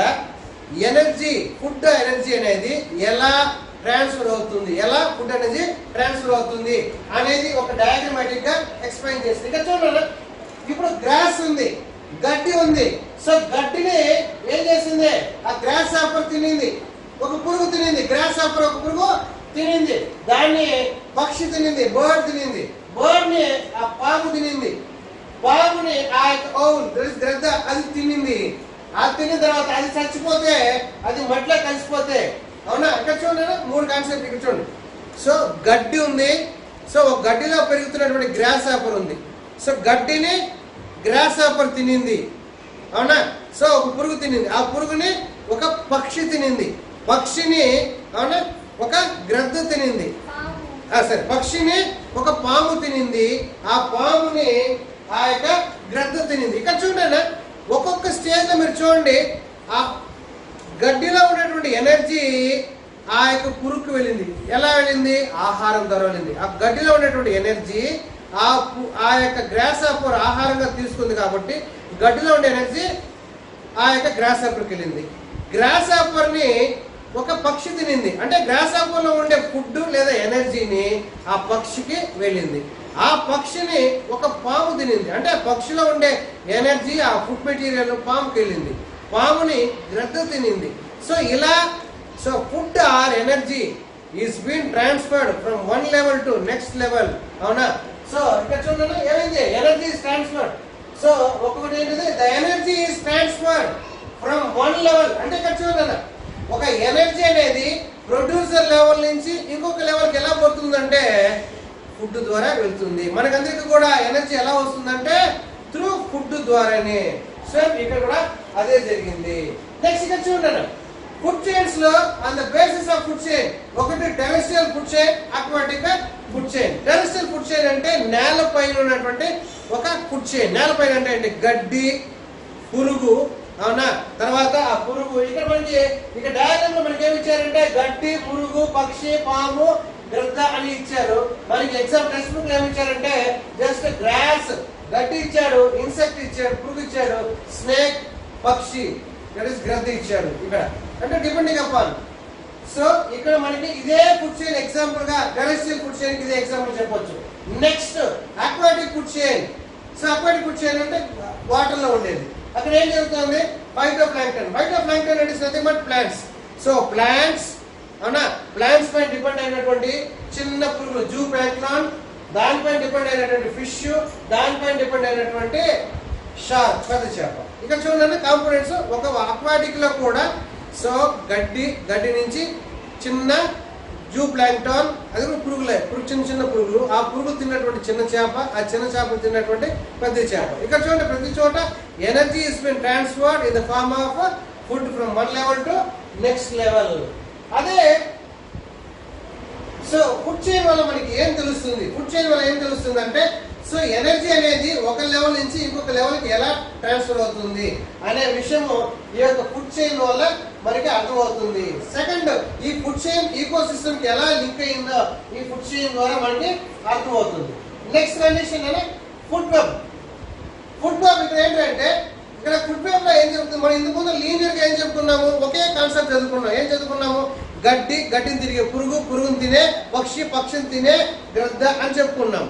ఎనర్జీ ఫుడ్ ఎనర్జీ అనేది ఎలా ట్రాన్స్ఫర్ అవుతుంది ఎలా ఫుడ్ ఎనర్జీ ట్రాన్స్ఫర్ అవుతుంది అనేది ఒక డయాగ్రమాటిక్ గా ఎక్స్ప్లెయిన్ చేస్తుంది ఇక్కడ చూడండి ఇప్పుడు గ్రాస్ ఉంది గడ్డి ఉంది సో గడ్డిని ఏం చేసింది ఆ గ్రాస్ ఆపర్ తినింది ఒక పురుగు తినింది గ్రాస్ ఆపర్ ఒక పురుగు తినింది దాన్ని పక్షి తినింది బర్డ్ తినింది బర్డ్ ని ఆ పాము తినింది పాముని ఆ యొక్క ఓవున్ గ్రద్ద అది తినింది అది తిన్న తర్వాత అది చచ్చిపోతే అది మట్టిలో కలిసిపోతే అవునా ఇక్కడ చూడండి మూడు కాన్సెప్ట్ ఇక్కడ చూడండి సో గడ్డి ఉంది సో ఒక గడ్డిలో పెరుగుతున్నటువంటి గ్రాస్ ఆపర్ ఉంది సో గడ్డిని గ్రాస్ ఆపర్ తినింది అవునా సో ఒక పురుగు తినింది ఆ పురుగుని ఒక పక్షి తినింది పక్షిని అవునా ఒక గ్రద్ద తినింది ఆ, సరే పక్షిని ఒక పాము తినింది ఆ పాముని ఆ యొక్క గ్రద్ద తినింది ఇక్కడ చూడండి ఒక్కొక్క స్టేజ్ లో మీరు చూడండి ఆ గడ్డిలో ఉన్నటువంటి ఎనర్జీ ఆ యొక్క పురుగుకు వెళ్ళింది ఎలా వెళ్ళింది ఆహారం ద్వారా వెళ్ళింది ఆ గడ్డిలో ఉన్నటువంటి ఎనర్జీ ఆ పు- ఆ యొక్క గ్రాస్ ఆపర్ ఆహారంగా తీసుకుంది కాబట్టి గడ్డిలో ఉండే ఎనర్జీ ఆ యొక్క గ్రాస్ ఆపర్కి వెళ్ళింది గ్రాస్ ఆపర్ని ఒక పక్షి తినింది అంటే గ్రాస్ ఆపర్లో ఉండే ఫుడ్ లేదా ఎనర్జీని ఆ పక్షికి వెళ్ళింది ఆ పక్షిని ఒక పాము తినింది అంటే ఆ పక్షిలో ఉండే ఎనర్జీ ఆ ఫుడ్ మెటీరియల్ పాముకి వెళ్ళింది పాముని గ్రద్ద తినింది సో ఇలా so food or energy is been transferred from one level to next level అవునా సో ఇక్కడ చూడండి ఏమైంది ఎనర్జీ ఇస్ ట్రాన్స్ఫర్డ్ సో ఒక్కొక్కటి ఏంటిది the energy is transferred from one level అంటే ఇక్కడ చూడండి ఒక ఎనర్జీ అనేది ప్రొడ్యూసర్ లెవెల్ నుంచి ఇంకొక లెవెల్కి ఎలా పోతుందంటే ఫుడ్ ద్వారా వెళ్తుంది మనకందరికి కూడా ఎనర్జీ ఎలా వస్తుందంటే త్రూ ఫుడ్ ద్వారానే సో ఇక్కడ కూడా అదే జరిగింది నెక్స్ట్ ఇక్కడ చూడండి ఫుడ్ చైన్స్ లో on the basis of food chain ఒకటి terrestrial food chain aquatic food chain terrestrial food chain అంటే నేల పైన ఉన్నటువంటి ఒక ఫుడ్ చైన్ నేల పైన అంటే ఏంటి? గడ్డి పురుగు అవునా తర్వాత ఆ పురుగు ఇక్కడ మనకి ఇక్కడ డయాగ్రామ్ లో మనకి ఏమి ఇచ్చారంటే గడ్డి పురుగు పక్షి పాము గ్రద్ద అని ఇచ్చారు మనకి ఎగ్జామ్ టెక్స్ట్ బుక్ లో ఏమి ఇచ్చారంటే జస్ట్ గ్రాస్ గడ్డి ఇచ్చాడు ఇన్సెక్ట్ ఇచ్చాడు పురుగు ఇచ్చాడు స్నేక్ పక్షి దట్ ఇస్ గ్రద్ద ఇచ్చాడు ఇక్కడ అంటే డిపెండింగ్ అపాన్ సో ఇక్కడ మనకి ఇదే ఫుడ్ చైన్ ఎగ్జాంపుల్ గా టెరెస్ట్రియల్ ఫుడ్ చైన్ ఇదే ఎగ్జాంపుల్ చెప్పొచ్చు next aquatic food chain so aquatic food chain అంటే వాటర్ లో ఉండేది అక్కడ ఏం జరుగుతుంది ఫైటో ప్లాంక్టన్ ఫైటో ప్లాంక్టన్ అంటే nothing but plants so plants అవునా ప్లాంట్స్ పై డిపెండ్ అయినటువంటి చిన్న పురుగులు జూ ప్లాంక్లాన్ దానిపైన డిపెండ్ అయినటువంటి ఫిష్ దానిపైన డిపెండ్ అయినటువంటి షార్క్ పెద్ద చేప ఇక్కడ చూడండి కాంపోనెంట్స్ ఒక అక్వాటిక్ లో కూడా సో గడ్డి గడ్డి నుంచి చిన్న జూ ప్లాంక్టాన్ అది కూడా పురుగులే పురుగు చిన్న చిన్న పురుగులు ఆ పురుగులు తిన్నటువంటి చిన్న చేప ఆ చిన్న చేపలు తిన్నటువంటి పెద్ద చేప ఇక్కడ చూడండి ప్రతి చోట energy is been transferred in the form of food from one level to next level అదే సో ఫుడ్ చైన్ వల్ల మనకి ఏం తెలుస్తుంది ఫుడ్ చైన్ వల్ల ఏం తెలుస్తుంది అంటే సో ఎనర్జీ అనేది ఒక లెవెల్ నుంచి ఇంకొక లెవెల్కి ఎలా ట్రాన్స్ఫర్ అవుతుంది అనే విషయము ఈ యొక్క ఫుడ్ చైన్ వల్ల మనకి అర్థమవుతుంది సెకండ్ ఈ ఫుడ్ చైన్ ఈకో సిస్టమ్ కి ఎలా లింక్ అయిందో ఈ ఫుడ్ చైన్ ద్వారా మనకి అర్థమవుతుంది నెక్స్ట్ కండిషన్ అనే ఫుడ్ వెబ్ ఫుడ్ వెబ్ ఇక్కడ ఏంటంటే ఇక్కడ ఫుడ్ వెబ్ లో ఏం చెప్తుంది మనం ఇంతకు ముందు లీనియర్ గా ఏం చెప్పుకున్నాము ఒకే కాన్సెప్ట్ చదువుకున్నాం ఏం చదువుకున్నాము గడ్డి గడ్డిని తిరిగే పురుగు పురుగుని తినే పక్షి పక్షిని తినే గ్రద్ద అని చెప్పుకున్నాం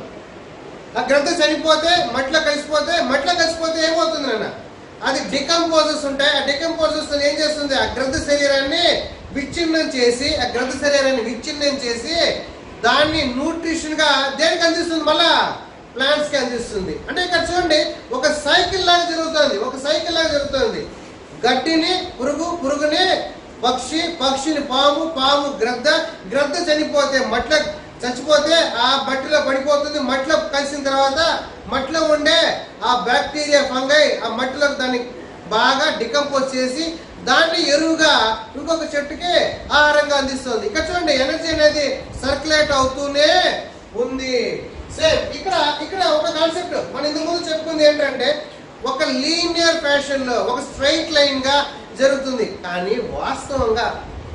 ఆ గ్రద్ద చనిపోతే మట్ల కలిసిపోతే మట్ల కలిసిపోతే ఏమవుతుంది నాన్న అది డికంపోజెస్ ఉంటాయి ఆ డికంపోజెస్ ఏం చేస్తుంది ఆ గ్రద్ద శరీరాన్ని విచ్ఛిన్నం చేసి ఆ గ్రద్ద శరీరాన్ని విచ్ఛిన్నం చేసి దాన్ని న్యూట్రిషన్ గా దేనికి అందిస్తుంది మళ్ళా ప్లాంట్స్ కి అందిస్తుంది అంటే ఇక్కడ చూడండి ఒక సైకిల్ లాగా జరుగుతుంది ఒక సైకిల్ లాగా జరుగుతుంది గడ్డిని పురుగు పురుగుని పక్షి పక్షిని పాము పాము గ్రద్ద గ్రద్ద చనిపోతే మట్ల చచ్చిపోతే ఆ మట్టిలో పడిపోతుంది మట్టిలో కలిసిన తర్వాత మట్టిలో ఉండే ఆ బ్యాక్టీరియా ఫంగై ఆ మట్టిలో దాన్ని బాగా డికంపోజ్ చేసి దాన్ని ఎరువుగా ఇంకొక చెట్టుకి ఆహారంగా అందిస్తుంది ఇక్కడ చూడండి ఎనర్జీ అనేది సర్క్యులేట్ అవుతూనే ఉంది సేమ్ ఇక్కడ ఇక్కడ ఒక కాన్సెప్ట్ మనం ఇంతకు ముందు చెప్పుకుంది ఏంటంటే ఒక లీనియర్ ఫ్యాషన్ లో ఒక స్ట్రైట్ లైన్ గా జరుగుతుంది కానీ వాస్తవంగా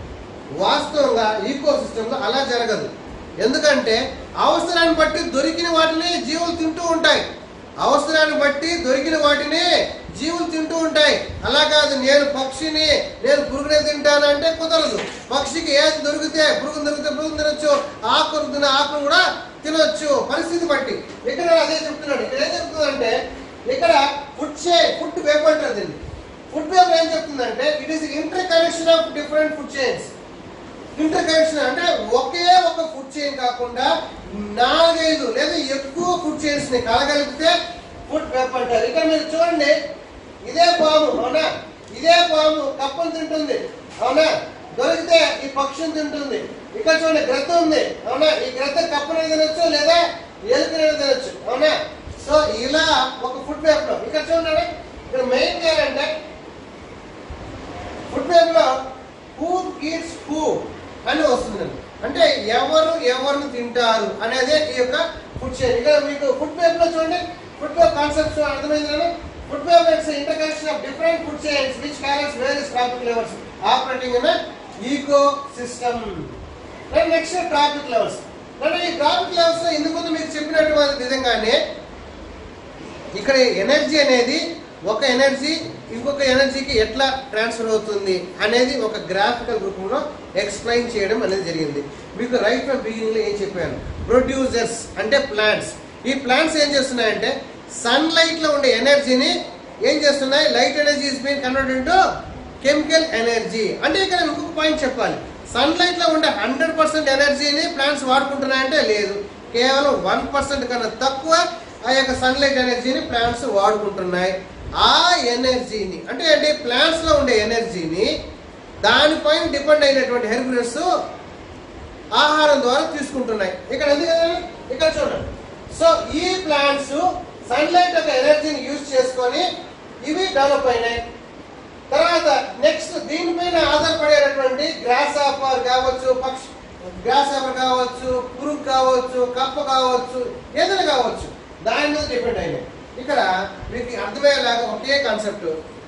వాస్తవంగా ఈకో సిస్టమ్ లో అలా జరగదు ఎందుకంటే అవసరాన్ని బట్టి దొరికిన వాటిని జీవులు తింటూ ఉంటాయి అవసరాన్ని బట్టి దొరికిన వాటిని జీవులు తింటూ ఉంటాయి అలా కాదు నేను పక్షిని నేను పురుగునే తింటాను అంటే కుదరదు పక్షికి ఏది దొరికితే పురుగు దొరికితే పురుగు తినొచ్చు ఆకులు తిన ఆకులు కూడా తినొచ్చు పరిస్థితి బట్టి ఇక్కడ అదే చెప్తున్నాడు ఇక్కడ ఏం చెప్తుందంటే ఇక్కడ ఫుడ్ చే ఫుడ్ వేప్ అంటారు దీన్ని ఫుడ్ వేప్ ఏం చెప్తుందంటే it is interconnection of different food chains interconnection అంటే ఒకే ఒక ఫుడ్ చైన్ కాకుండా నాలుగైదు లేదా ఎక్కువ ఫుడ్ చైన్స్ ని కలగలిపితే ఫుడ్ వెబ్ అంటారు ఇక్కడ మీరు చూడండి ఇదే పాము అవునా ఇదే పాము కప్పను తింటుంది అవునా దొరికితే ఈ పక్షిని తింటుంది ఇక్కడ చూడండి గ్రద్ద ఉంది అవునా ఈ గ్రద్ద కప్పని తినొచ్చు లేదా ఎలుకని తినొచ్చు అవునా సో ఇలా ఒక ఫుడ్ వెబ్ లో ఇక్కడ చూడండి ఇక్కడ మెయిన్ ఏంటంటే ఫుడ్ వెబ్ లో హూ ఈట్స్ హూ అని వస్తుందండి అంటే ఎవరు ఎవరిని తింటారు అనేది ఈ యొక్క ఫుడ్ చైన్ ఇక్కడ మీకు ఫుడ్ వెబ్ లో చూడండి ఫుడ్ వెబ్ కాన్సెప్ట్స్ అర్థమైంది కదా food web it's interconnection of different food chains which carries various trophic levels operating in ecosystem next trophic levels అంటే ఈ ట్రాఫిక్ లెవెల్స్ లో ఇందుకు ముందు మీకు చెప్పినటువంటి విధంగానే ఇక్కడ ఎనర్జీ అనేది ఒక ఎనర్జీ ఇంకొక ఎనర్జీకి ఎట్లా ట్రాన్స్ఫర్ అవుతుంది అనేది ఒక గ్రాఫికల్ రూపంలో ఎక్స్ప్లెయిన్ చేయడం అనేది జరిగింది మీకు రైట్ ఫ్రమ్ బిగినింగ్ లో ఏం చెప్పాను ప్రొడ్యూసర్స్ అంటే ప్లాంట్స్ ఈ ప్లాంట్స్ ఏం చేస్తున్నాయంటే సన్ లైట్ లో ఉండే ఎనర్జీని ఏం చేస్తున్నాయి light energy is been convert into chemical energy అంటే ఇక్కడ ఇంకొక పాయింట్ చెప్పాలి సన్ లైట్ లో ఉండే హండ్రెడ్ పర్సెంట్ ఎనర్జీని ప్లాంట్స్ వాడుకుంటున్నాయంటే లేదు కేవలం వన్ పర్సెంట్ కన్నా తక్కువ ఆ యొక్క సన్లైట్ ఎనర్జీని ప్లాంట్స్ వాడుకుంటున్నాయి ఆ ఎనర్జీని అంటే ఏంటి ప్లాంట్స్ లో ఉండే ఎనర్జీని దానిపైన డిపెండ్ అయినటువంటి హెర్బినస్ ఆహారం ద్వారా తీసుకుంటున్నాయి ఇక్కడ ఎందుకంటే ఇక్కడ చూడండి సో ఈ ప్లాంట్స్ సన్లైట్ యొక్క ఎనర్జీని యూజ్ చేసుకొని ఇవి డెవలప్ అయినాయి తర్వాత నెక్స్ట్ దీనిపైన ఆధారపడేటటువంటి గ్రాస్ ఆఫర్ కావచ్చు పక్షి గ్రాస్ ఆఫర్ కావచ్చు పురుగు కావచ్చు కప్ప కావచ్చు ఏదైనా కావచ్చు దాని మీద డిపెండ్ అయినాయి ఇక్కడ మీకు అర్థమయ్యేలాగా ఒకే కాన్సెప్ట్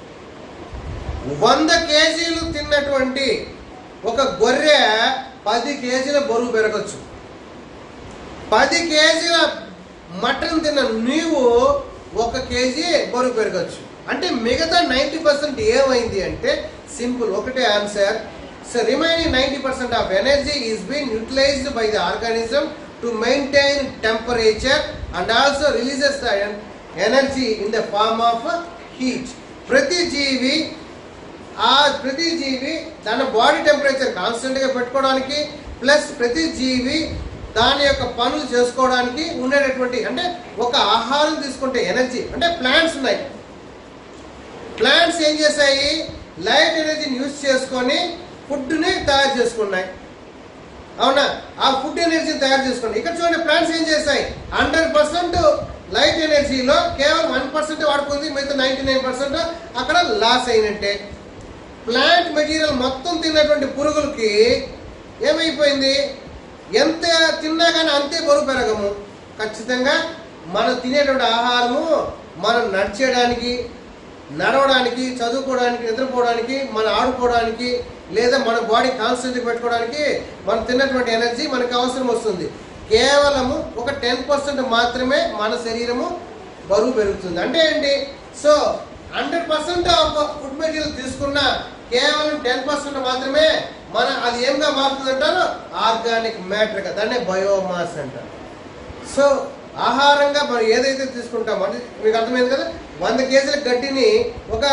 వంద కేజీలు తిన్నటువంటి ఒక గొర్రె పది కేజీల బరువు పెరగచ్చు పది కేజీల మటన్ తిన్న నీవు ఒక కేజీ బరువు పెరగచ్చు అంటే మిగతా నైంటీ పర్సెంట్ ఏమైంది అంటే సింపుల్ ఒకటే answer so remaining ninety percent of energy is been utilized by the organism to maintain temperature and also releases the energy in the form of heat ప్రతి జీవి ఆ ప్రతి జీవి తన బాడీ టెంపరేచర్ కాన్స్టెంట్ గా పెట్టుకోవడానికి ప్లస్ ప్రతి జీవి దాని యొక్క పనులు చేసుకోవడానికి ఉండేటటువంటి అంటే ఒక ఆహారం తీసుకుంటే ఎనర్జీ అంటే ప్లాంట్స్ ఉన్నాయి ప్లాంట్స్ ఏం చేశాయి లైట్ ఎనర్జీని యూజ్ చేసుకొని ఫుడ్ని తయారు చేసుకున్నాయి అవునా ఆ ఫుడ్ ఎనర్జీని తయారు చేసుకోండి ఇక్కడ చూడండి ప్లాంట్స్ ఏం చేశాయి హండ్రెడ్ పర్సెంట్ లైట్ ఎనర్జీలో కేవలం వన్ పర్సెంట్ వాడుకుంది మిగతా నైంటీ నైన్ పర్సెంట్ అక్కడ లాస్ అయినట్టే ప్లాంట్ మెటీరియల్ మొత్తం తిన్నటువంటి పురుగులకి ఏమైపోయింది ఎంత తిన్నా కానీ అంతే బరువు పెరగము ఖచ్చితంగా మనం తినేటువంటి ఆహారము మనం నడిచేయడానికి నడవడానికి చదువుకోవడానికి నిద్రపోవడానికి మనం ఆడుకోవడానికి లేదా మన బాడీ కాన్సన్ట్రేట్ పెట్టుకోవడానికి మనం తిన్నటువంటి ఎనర్జీ మనకు అవసరం వస్తుంది కేవలము ఒక టెన్ పర్సెంట్ మాత్రమే మన శరీరము బరువు పెరుగుతుంది అంటే ఏంటి so hundred percent of food material తీసుకున్న కేవలం టెన్ పర్సెంట్ మాత్రమే మన అది ఏంగా మారుతుంది అంటారు ఆర్గానిక్ మ్యాటర్గా దాన్నే బయోమాస్ అంటారు సో ఆహారంగా మనం ఏదైతే తీసుకుంటామో అది మీకు అర్థమైంది కదా వంద కేజీల గడ్డిని ఒక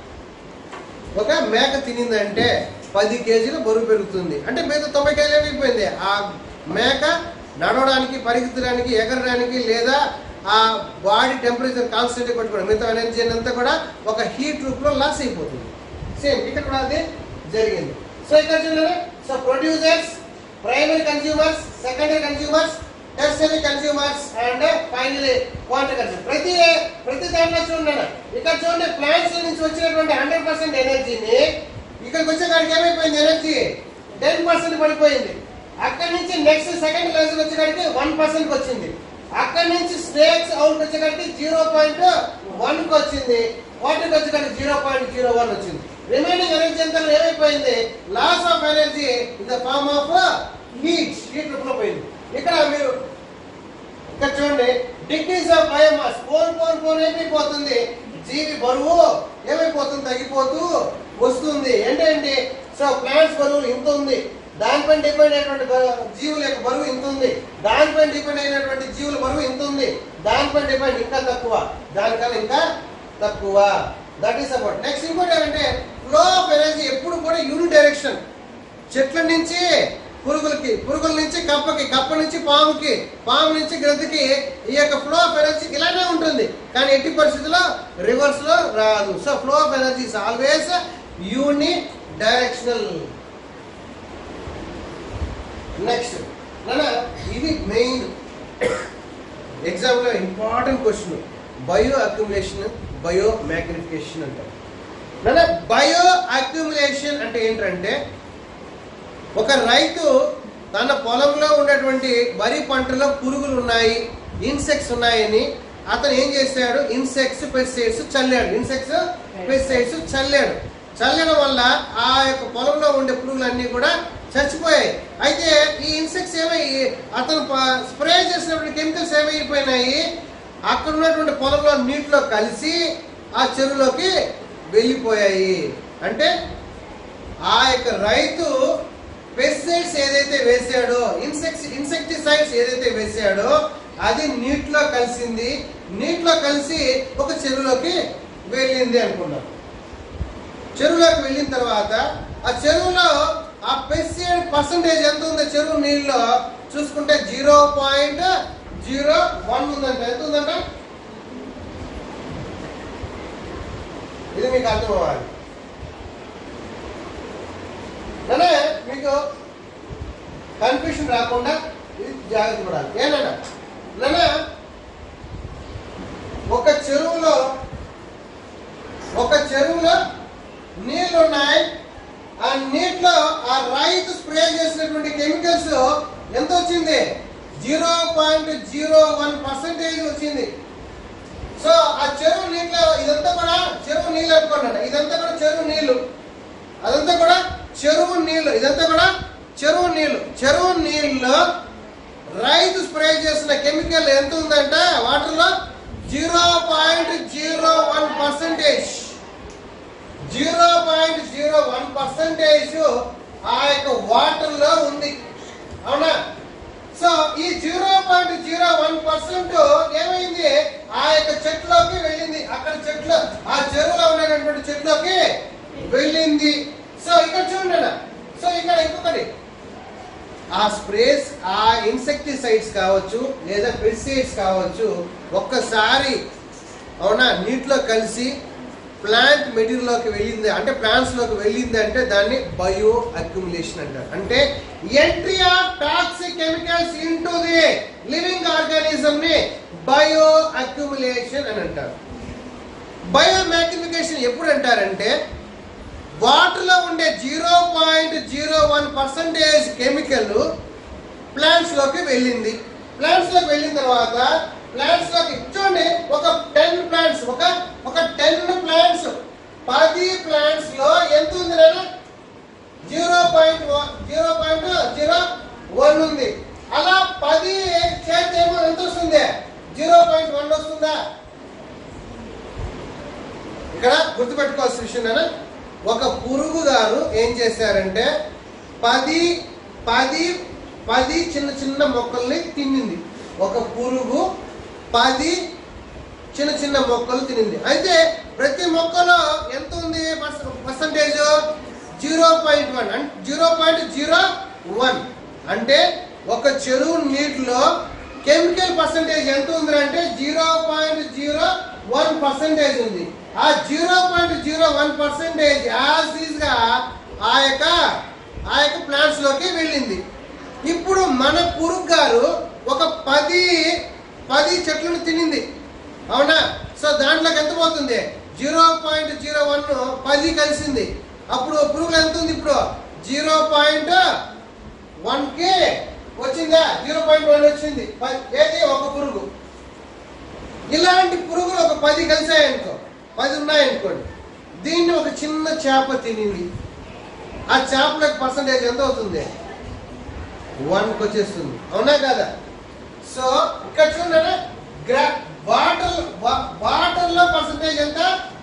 ఒక మేక తినిందంటే పది కేజీలు బరువు పెరుగుతుంది అంటే మిగతా తొంభై కేజీలు అయిపోయింది ఆ మేక నడవడానికి పరిగెత్తడానికి ఎగరడానికి లేదా ఆ బాడీ టెంపరేచర్ కాన్స్టెంట్ పెట్టుకోవడం మిగతా ఎనర్జీ అంతా కూడా ఒక హీట్ రూపంలో లాస్ అయిపోతుంది సేమ్ ఇక్కడ కూడా అదే జరిగింది సో ఇక్కడ చూడండి so producers primary consumers secondary consumers tertiary consumers and finally క్వాంటర్ కన్స్యూమర్ ప్రతి ప్రతి దాంట్లో చూడండి ఇక్కడ చూడండి ప్లాంట్స్ నుంచి వచ్చినటువంటి హండ్రెడ్ పర్సెంట్ ఎనర్జీని ఇక్కడికి వచ్చేకాడికి ఏమైపోయింది ఎనర్జీ టెన్ పర్సెంట్ పడిపోయింది అక్కడి నుంచి నెక్స్ట్ సెకండ్ లెవెల్ వచ్చేకాడికి వన్ పర్సెంట్ వచ్చింది అక్కడి నుంచి స్నేక్స్ అవుట్ వచ్చేకాడికి జీరో పాయింట్ వన్ కి వచ్చింది వాటర్కి వచ్చేకాడికి జీరో పాయింట్ జీరో వన్ వచ్చింది రిమైనింగ్ ఎనర్జీ అంతా ఏమైపోయింది loss of energy in the form of heat heat రూపంలో పోయింది ఇక్కడ మీరు ఇక్కడ చూడండి degrees of biomass four four four ఏమైపోతుంది జీవి బరువు ఏమైపోతుంది తగ్గిపోతూ వస్తుంది ఏంటంటే సో ప్లాంట్స్ బరువు ఇంత ఉంది దానిపైన డిపెండ్ అయినటువంటి బ- జీవుల యొక్క బరువు ఇంత ఉంది దానిపైన డిపెండ్ అయినటువంటి జీవుల బరువు ఇంత ఉంది దానిపైన డిపెండ్ ఇంకా తక్కువ దానికన్నా ఇంకా తక్కువ దట్ ఈస్ అబౌట్ నెక్స్ట్ ఇంకోటి ఏంటంటే ఫ్లో ఆఫ్ ఎనర్జీ ఎప్పుడు కూడా యూని డైరెక్షన్ చెట్ల నుంచి పురుగులకి పురుగుల నుంచి కప్పకి కప్ప నుంచి పాముకి పాము నుంచి గ్రద్దికి ఈ యొక్క ఫ్లో ఆఫ్ ఎనర్జీ ఇలానే ఉంటుంది కానీ ఎట్టి పరిస్థితుల్లో రివర్స్ లో రాదు so flow of energy is always unidirectional next నాన్న ఇది మెయిన్ ఎగ్జామ్లో important question bioaccumulation biomagnification అంటారు నాన్న బయో అక్యుములేషన్ అంటే ఏంటంటే ఒక రైతు తన పొలంలో ఉన్నటువంటి వరి పంటలో పురుగులు ఉన్నాయి ఇన్సెక్ట్స్ ఉన్నాయని అతను ఏం చేశాడు ఇన్సెక్ట్స్ పెస్టిసైడ్స్ చల్లాడు ఇన్సెక్ట్స్ పెస్టిసైడ్స్ చల్లాడు చల్లడం వల్ల ఆ యొక్క పొలంలో ఉండే పురుగులన్నీ కూడా చచ్చిపోయాయి అయితే ఈ ఇన్సెక్ట్స్ ఏమై అతను స్ప్రే చేసినటువంటి కెమికల్స్ ఏమైపోయినాయి అక్కడ ఉన్నటువంటి పొలంలో నీటిలో కలిసి ఆ చెరువులోకి వెళ్ళిపోయాయి అంటే ఆ యొక్క రైతు పెస్టిసైడ్స్ ఏదైతే వేసాడో ఇన్సెక్ట్స్ ఇన్సెక్టిసైడ్స్ ఏదైతే వేసాడో అది నీటిలో కలిసింది నీటిలో కలిసి ఒక చెరువులోకి వెళ్ళింది అనుకున్నాం చెరువులోకి వెళ్ళిన తర్వాత ఆ చెరువులో ఆ పెస్టిసైడ్ పర్సంటేజ్ ఎంత ఉందో చెరువు నీళ్ళలో చూసుకుంటే జీరో పాయింట్ జీరో వన్ ఉందంట ఎంత ఉందంట ఇది మీకు అర్థం అవ్వాలి నానే మీకు కన్ఫ్యూషన్ రాకుండా ఇది జాగ్రత్త పడాలి ఏనన్నా నాన్న ఒక చెరువులో ఒక చెరువులో నీళ్లు ఉన్నాయి ఆ నీటిలో ఆ రైతు స్ప్రే చేసినటువంటి కెమికల్స్ ఎంత వచ్చింది zero point zero one percentage వచ్చింది సో ఆ చెరువు నీటిలో ఇదంతా కూడా చెరువు నీళ్ళు అనుకోండి ఇదంతా కూడా చెరువు నీళ్లు అదంతా కూడా చెరువు నీళ్లు ఇదంతా కూడా చెరువు నీళ్లు చెరువు నీళ్ళలో రైతు స్ప్రే చేసిన కెమికల్ ఎంత ఉందంట వాటర్లో zero point zero one percentage zero point zero one percentage ఆ యొక్క వాటర్లో ఉంది అవునా సో ఈ zero point zero one percent ఏమైంది ఆ యొక్క చెట్లోకి వెళ్ళింది అక్కడ చెట్లు ఆ చెరువులో ఉన్నటువంటి చెట్లోకి వెళ్ళింది సో ఇక్కడ చూడండి అన్న. సో ఇక్కడ ఇంకొకటి ఆ స్ప్రేస్ ఆ ఇన్సెక్టిసైడ్ ఇన్సెక్టిసైడ్స్ కావచ్చు లేదా పెస్టిసైడ్స్ కావచ్చు ఒక్కసారి అవునా నీటిలో కలిసి ప్లాంట్ మెటీరియల్లోకి వెళ్ళింది అంటే ప్లాంట్స్ లోకి వెళ్ళింది అంటే దాన్ని బయో అక్యుములేషన్ అంటారు అంటే entry of toxic chemicals into the living organism ని బయో అక్యుములేషన్ అని అంటారు బయో మ్యాగ్నిఫికేషన్ ఎప్పుడు అంటారంటే వాటర్లో ఉండే zero point zero one percentage chemical plants లోకి వెళ్ళింది ప్లాంట్స్ లోకి వెళ్ళిన తర్వాత ప్లాంట్స్ లోకి చూడండి ఒక టెన్ ప్లాంట్స్ ఒక ఒక టెన్ ప్లాంట్స్ పది ప్లాంట్స్ లో ఎంత ఉంది నేను zero point zero point zero one ఉంది అలా పది చేస్తే ఏమో ఎంత వస్తుంది జీరో పాయింట్ వన్ వస్తుందా ఇక్కడ గుర్తుపెట్టుకోవాల్సిన విషయం నేను ఒక పురుగు గారు ఏం చేశారంటే పది పది పది చిన్న చిన్న మొక్కల్ని తినింది ఒక పురుగు పది చిన్న చిన్న మొక్కలు తినింది అయితే ప్రతి మొక్కలో ఎంత ఉంది పర్సంటేజ్ జీరో పాయింట్ వన్ అంటే జీరో పాయింట్ జీరో వన్ అంటే ఒక చెరువు నీటిలో కెమికల్ పర్సంటేజ్ ఎంత ఉంది అంటే zero point zero one percentage ఉంది ఆ zero point zero one percentage as is గా ఆ యొక్క ఆ యొక్క ప్లాంట్స్ లోకి వెళ్ళింది ఇప్పుడు మన పురుగు గారు ఒక పది పది చెట్లను తినింది అవునా సో దాంట్లోకి ఎంత పోతుంది జీరో పాయింట్ జీరో వన్ పది కలిసింది అప్పుడు పురుగులు ఎంత ఉంది ఇప్పుడు జీరో పాయింట్ వన్ కి వచ్చిందా జీరో పాయింట్ వన్ వచ్చింది ప- ఏది ఒక పురుగు ఇలాంటి పురుగులు ఒక పది కలిసాయనుకో పది ఉన్నాయనుకోండి దీన్ని ఒక చిన్న చేప తినింది ఆ చేపలకు పర్సంటేజ్ ఎంత అవుతుంది వన్కి వచ్చేస్తుంది అవునా కదా సో ఇక్కడ చూడండి గ్రా వాటర్ వాటర్ లో పర్సంటేజ్ ఎంత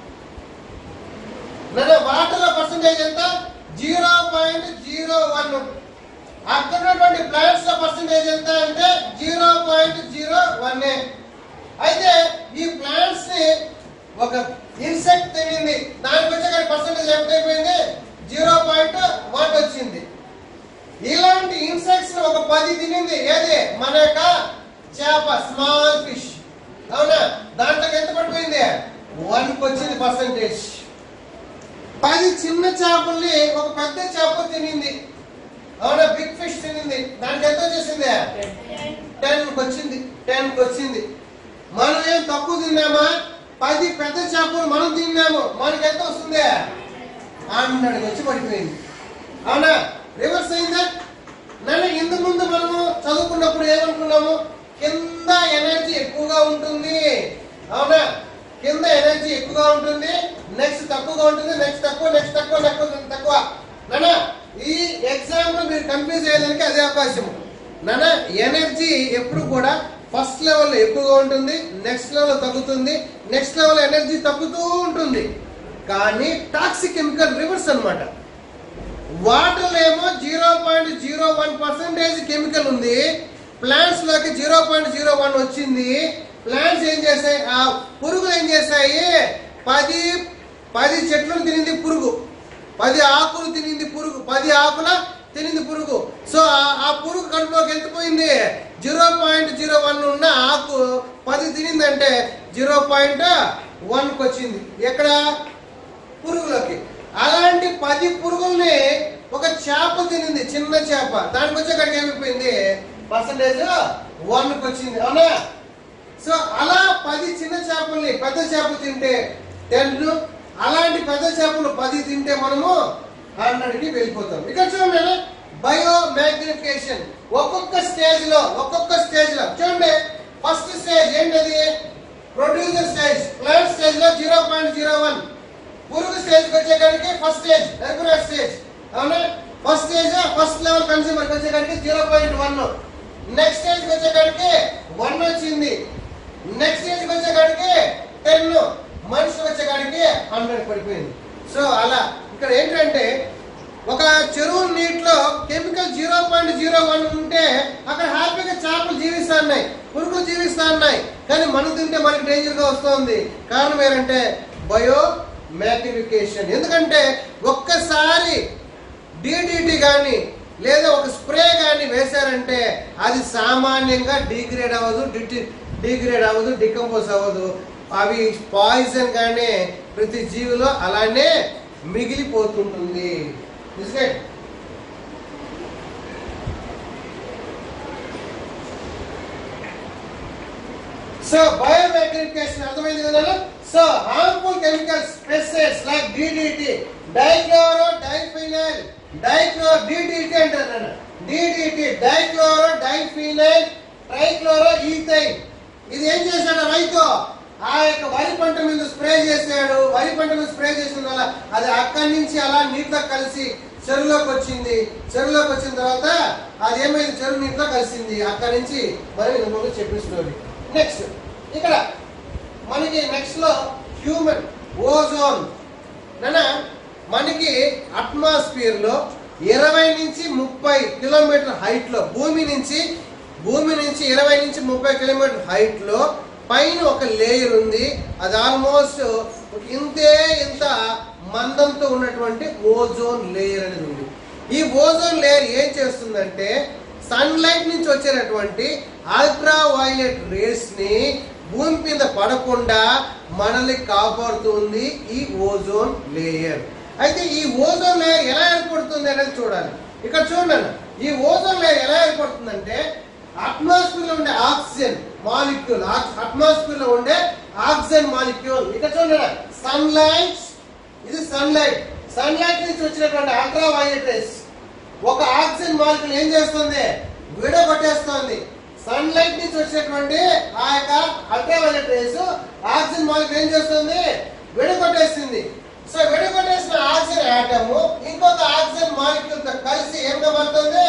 వాటర్ లో పర్సంటేజ్ ఎంత జీరో పాయింట్ జీరో వన్ అక్కడ ఉన్నటువంటి ప్లాంట్స్ లో పర్సంటేజ్ ఎంత అంటే జీరో పాయింట్ జీరో వన్ అయితే ఈ ప్లాంట్స్ ని ఒక ఇన్సెక్ట్ తినింది దానికి వచ్చే పర్సంటేజ్ ఎంత అయిపోయింది జీరో పాయింట్ వన్ వచ్చింది ఇలాంటి ఇన్సెక్ట్స్ ఒక పది తినింది ఏది మన యొక్క చేప స్మాల్ ఫిష్ అవునా దాంట్లోకి ఎంత పడిపోయింది వన్ వచ్చింది పర్సంటేజ్ పది చిన్న చేపల్ని ఒక పెద్ద చేప తినింది అవునా బిగ్ ఫిష్ తినింది దానికి ఎంత వచ్చేసింది టెన్ వచ్చింది టెన్ వచ్చింది మనం ఏం తక్కువ తిన్నామా పది పెద్ద చేపలు మనం తిన్నాము మనకి ఎంత వస్తుంది హండ్రెడ్ వచ్చి పడిపోయింది అవునా రివర్స్ అయిందా నన్ను ఇందు ముందు మనము చదువుకున్నప్పుడు ఏమనుకున్నాము కింద ఎనర్జీ ఎక్కువగా ఉంటుంది అవునా కింద ఎనర్జీ ఎక్కువగా ఉంటుంది నెక్స్ట్ తక్కువగా ఉంటుంది నెక్స్ట్ తక్కువ నెక్స్ట్ తక్కువ తక్కువ తక్కువ నాన్న ఈ ఎగ్జామ్ లో మీరు కన్ఫ్యూజ్ అయ్యేదానికి అదే అవకాశం నాన్న ఎనర్జీ ఎప్పుడు కూడా ఫస్ట్ లెవెల్ ఎక్కువగా ఉంటుంది నెక్స్ట్ లెవెల్ తగ్గుతుంది నెక్స్ట్ లెవెల్ ఎనర్జీ తగ్గుతూ ఉంటుంది కానీ టాక్సిక్ కెమికల్ రివర్స్ అన్నమాట వాటర్ ఏమో zero point zero one percentage chemical ఉంది ప్లాంట్స్ లోకి జీరో పాయింట్ జీరో వన్ వచ్చింది ప్లాంట్స్ ఏం చేశాయి ఆ పురుగులు ఏం చేశాయి పది పది చెట్లను తినింది పురుగు పది ఆకులు తినింది పురుగు పది ఆకుల తినింది పురుగు సో ఆ- ఆ పురుగు కడుపులోకి ఎంత పోయింది జీరో పాయింట్ జీరో వన్ ఉన్న ఆకు పది తినిందంటే జీరో పాయింట్ వన్కి వచ్చింది ఎక్కడ పురుగులోకి అలాంటి పది పురుగుల్ని ఒక చేప తినింది చిన్న చేప దానికి వచ్చి అక్కడికి ఏమైపోయింది పర్సంటేజ్ వన్కి వచ్చింది అవునా సో అలా పది చిన్న చేపల్ని పెద్ద చేప తింటే టెన్ అలాంటి పెద్ద చేపలు పది తింటే మనము హండ్రెడ్ కి వెళ్ళిపోతాం ఇక్కడ చూడండి బయో మ్యాగ్నిఫికేషన్ ఒక్కొక్క స్టేజ్ లో ఒక్కొక్క స్టేజ్ లో చూడండి ఫస్ట్ స్టేజ్ ఏంటది ప్రొడ్యూసర్ స్టేజ్ ప్లాంట్ స్టేజ్ లో జీరో పాయింట్ జీరో వన్ పురుగు స్టేజ్ వచ్చేకాడికి ఫస్ట్ స్టేజ్ రెగ్యులర్ స్టేజ్ అవునా first stage first level consumer వచ్చేకాడికి zero point one next stage వచ్చేకాడికి వన్ వచ్చింది నెక్స్ట్ స్టేజ్ వచ్చేకాడికి టెన్ మనిషి వచ్చేకాడికి హండ్రెడ్ పడిపోయింది సో అలా ఇక్కడ ఏంటంటే ఒక చెరువు నీటిలో chemical zero point zero one ఉంటే అక్కడ హ్యాపీగా చేపలు జీవిస్తా ఉన్నాయి పురుగులు జీవిస్తా ఉన్నాయి కానీ మనం తింటే మనకి డేంజర్ గా వస్తుంది కారణం ఏంటంటే బయో మ్యాగ్నిఫికేషన్ ఎందుకంటే ఒక్కసారి డిడిటి కానీ లేదా ఒక స్ప్రే కానీ వేశారంటే అది సామాన్యంగా డిగ్రేడ్ అవ్వదు డిగ్రేడ్ అవ్వదు డికంపోజ్ అవ్వదు అవి పాయిజన్ గానే ప్రతి జీవిలో అలానే మిగిలిపోతుంటుంది Is it? సో బయోమెగ్నిఫికేషన్ అర్థమైంది కదా so harmful chemicals pesticides like DDT dichloro diphenyl dichlo DDT అంటారు DDT dichloro diphenyl trichloro ethyl ఇది ఏం చేశాడు రైతు ఆ యొక్క వరి పంట మీద స్ప్రే చేశాడు వరి పంట మీద స్ప్రే చేసిన వల్ల అది అక్కడి నుంచి అలా నీటిలో కలిసి చెరువులోకి వచ్చింది చెరువులోకి వచ్చిన తర్వాత అది ఏమైంది చెరువు నీటిలో కలిసింది అక్కడి నుంచి మరి ముందు చెప్పిన స్టోరీ నెక్స్ట్ ఇక్కడ మనకి నెక్స్ట్ లో హ్యూమన్ ఓజోన్ నానా మనకి అట్మాస్ఫియర్ లో ఇరవై నుంచి ముప్పై కిలోమీటర్ హైట్ లో భూమి నుంచి భూమి నుంచి ఇరవై నుంచి ముప్పై కిలోమీటర్ హైట్ లో పైన ఒక లేయర్ ఉంది అది ఆల్మోస్ట్ ఇంతే ఇంత మందంతో ఉన్నటువంటి ఓజోన్ లేయర్ అనేది ఉంది ఈ ఓజోన్ లేయర్ ఏం చేస్తుందంటే సన్లైట్ నుంచి వచ్చేటటువంటి అల్ట్రా వైలెట్ రేస్ ని భూమి మీద పడకుండా మనల్ని కాపాడుతుంది ఈ ఓజోన్ లేయర్ అయితే ఈ ఓజోన్ లేయర్ ఎలా ఏర్పడుతుంది అనేది చూడాలి ఇక్కడ చూడండి ఈ ఓజోన్ లేయర్ ఎలా ఏర్పడుతుందంటే అట్మాస్ఫియర్ లో ఉండే ఆక్సిజన్ మాలిక్యూల్ అట్మాస్ఫియర్ లో ఉండే ఆక్సిజన్ మాలిక్యూల్ ఇక్కడ చూడండి సన్లైట్ ఇది సన్లైట్ సన్లైట్ నుంచి వచ్చినటువంటి అల్ట్రా వైలెట్ రేస్ ఒక ఆక్సిజన్ మాలిక్యూల్ ఏం చేస్తుంది విడగొట్టేస్తుంది సన్లైట్ నుంచి వచ్చినటువంటి ఆ యొక్క అల్ట్రావైలెట్ రేస్ ఆక్సిజన్ మాలిక్యూల్ ఏం చేస్తుంది విడగొట్టేస్తుంది సో విడగొట్టేసిన ఆక్సిజన్ ఆటమ్ ఇంకొక ఆక్సిజన్ మాలిక్యూల్ తో కలిసి ఏమిగా మారుతుంది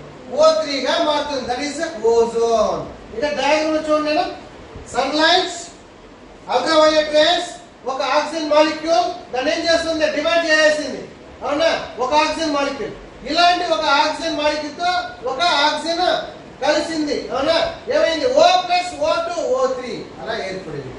ఓ గా మారుతుంది దట్ ఈస్ ఓజోన్ ఇక్కడ డయాగ్రామ్ చూడండి సన్లైట్ అల్ట్రావైలెట్ రేస్ ఒక ఆక్సిజన్ మాలిక్యూల్ దాన్ని ఏం చేస్తుంది డివైడ్ చేసేసింది అవునా ఒక ఆక్సిజన్ మాలిక్యూల్ ఇలాంటి ఒక ఆక్సిజన్ మాలిక్యూల్ తో ఒక ఆక్సిజన్ కలిసింది అవునా ఏమైంది O plus O two O three అలా ఏర్పడింది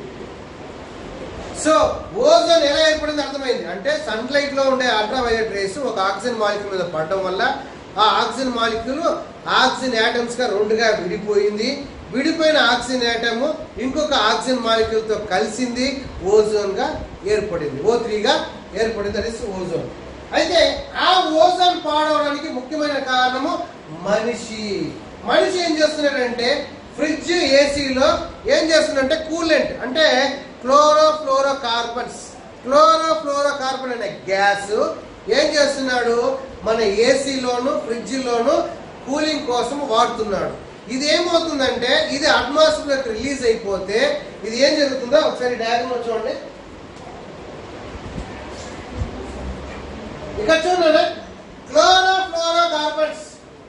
సో ఓజోన్ ఎలా ఏర్పడింది అర్థమైంది అంటే సన్లైట్ లో ఉండే అల్ట్రావైలెట్ రేస్ ఒక ఆక్సిజన్ మాలిక్యూల్ మీద పడడం వల్ల ఆ ఆక్సిజన్ మాలిక్యూల్ ఆక్సిజన్ యాటమ్స్ గా రెండుగా విడిపోయింది విడిపోయిన ఆక్సిజన్ యాటమ్ ఇంకొక ఆక్సిజన్ మాలిక్యూల్ తో కలిసింది ఓజోన్ గా ఏర్పడింది ఓ గా ఏర్పడింది అనేసి ఓజోన్ అయితే ఆ ఓజోన్ పాడవడానికి ముఖ్యమైన కారణము మనిషి మనిషి ఏం చేస్తున్నాడంటే ఫ్రిడ్జ్ ఏసీలో ఏం చేస్తున్నాడంటే కూలెంట్ అంటే chloro fluoro carbons chloro fluoro carbon అనే గ్యాస్ ఏం చేస్తున్నాడు మన ఏసీలోను ఫ్రిడ్జ్లోను కూలింగ్ కోసం వాడుతున్నాడు ఇది ఏమవుతుందంటే ఇది అట్మాస్ఫియర్ రిలీజ్ అయిపోతే ఇది ఏం జరుగుతుందో ఒకసారి డయాగ్రామ్ చూడండి ఇక్కడ చూడండి chloro fluoro carbons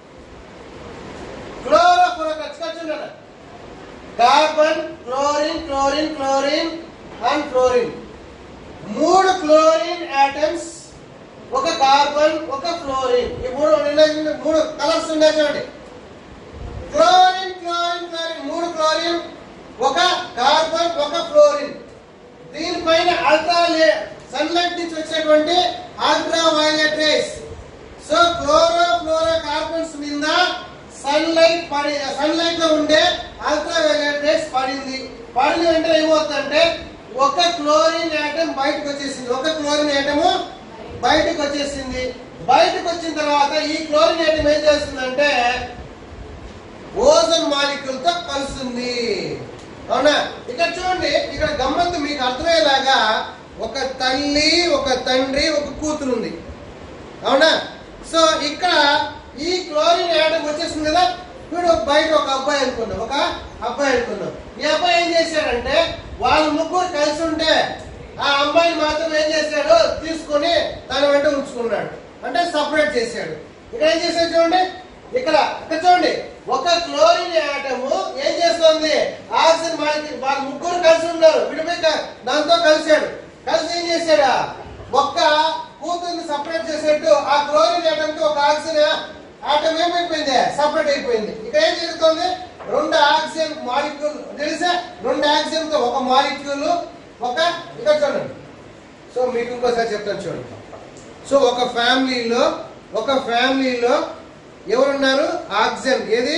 chloro fluoro ఖచ్చితంగా చూడండి carbon chlorine chlorine chlorine and fluorine మూడు క్లోరిన్ ఆటమ్స్ ఒక కార్బన్ ఒక ఫ్లోరిన్ ఈ మూడు ఉన్నాయి చూడండి, మూడు కలర్స్ ఉన్నాయి చూడండి క్లోరిన్ క్లోరిన్ క్లోరిన్ మూడు క్లోరిన్ ఒక కార్బన్ ఒక ఫ్లోరిన్ దీనిపైన అల్ట్రా సన్లైట్ నుంచి వచ్చేటువంటి ultra violet rays so chloro fluoro carbons మీద సన్లైట్ పడి సన్లైట్ లో ఉండే అల్ట్రా వైలెట్ రేస్ పడింది పడిన వెంటనే ఏమవుతుందంటే ఒక క్లోరిన్ ఆటం బయటకు వచ్చేసింది ఒక క్లోరిన్ ఆటము బయటకు వచ్చేసింది బయటకు వచ్చిన తర్వాత ఈ క్లోరిన్ ఆటం ఏం చేస్తుందంటే ఓజన్ మాలిక్యూల్ తో కలుస్తుంది అవునా ఇక్కడ చూడండి ఇక్కడ గమ్మత్తు మీకు అర్థమయ్యేలాగా ఒక తల్లి ఒక తండ్రి ఒక కూతురు ఉంది అవునా సో ఇక్కడ ఈ క్లోరిన్ యాటం వచ్చేసింది కదా వీడు బయట ఒక అబ్బాయి అనుకున్నాం ఒక అబ్బాయి అనుకున్నాం ఈ అబ్బాయి ఏం చేశాడంటే వాళ్ళ ముగ్గురు కలిసి ఉంటే ఆ అమ్మాయిని మాత్రం ఏం చేశాడు తీసుకొని తన వెంట ఉంచుకున్నాడు అంటే సపరేట్ చేశాడు ఇక్కడ ఏం చేశాడు చూడండి ఇక్కడ ఇక్కడ చూడండి ఒక క్లోరిన్ ఆటము ఏం చేస్తుంది ఆక్సిజన్ మాలిక్యూల్ వాళ్ళ ముగ్గురు కలిసి ఉన్నారు విడిపోయి క- దాంతో కలిశాడు కలిసి ఏం చేశాడా ఒక్క కూతుర్ని సపరేట్ చేసేట్టు ఆ క్లోరిన్ ఆటమ్ కి ఒక ఆక్సిజన్ ఆటం ఏమైపోయింది సపరేట్ అయిపోయింది ఇక్కడ ఏం జరుగుతుంది రెండు ఆక్సిజన్ మాలిక్యూల్ తెలుసా రెండు ఆక్సిజన్ తో ఒక మాలిక్యూల్ ఒక ఇక్కడ చూడండి సో మీకు ఇంకోసారి చెప్తాను చూడండి సో ఒక ఫ్యామిలీలో ఒక ఫ్యామిలీలో ఎవరున్నారు ఆక్సిజన్ ఏది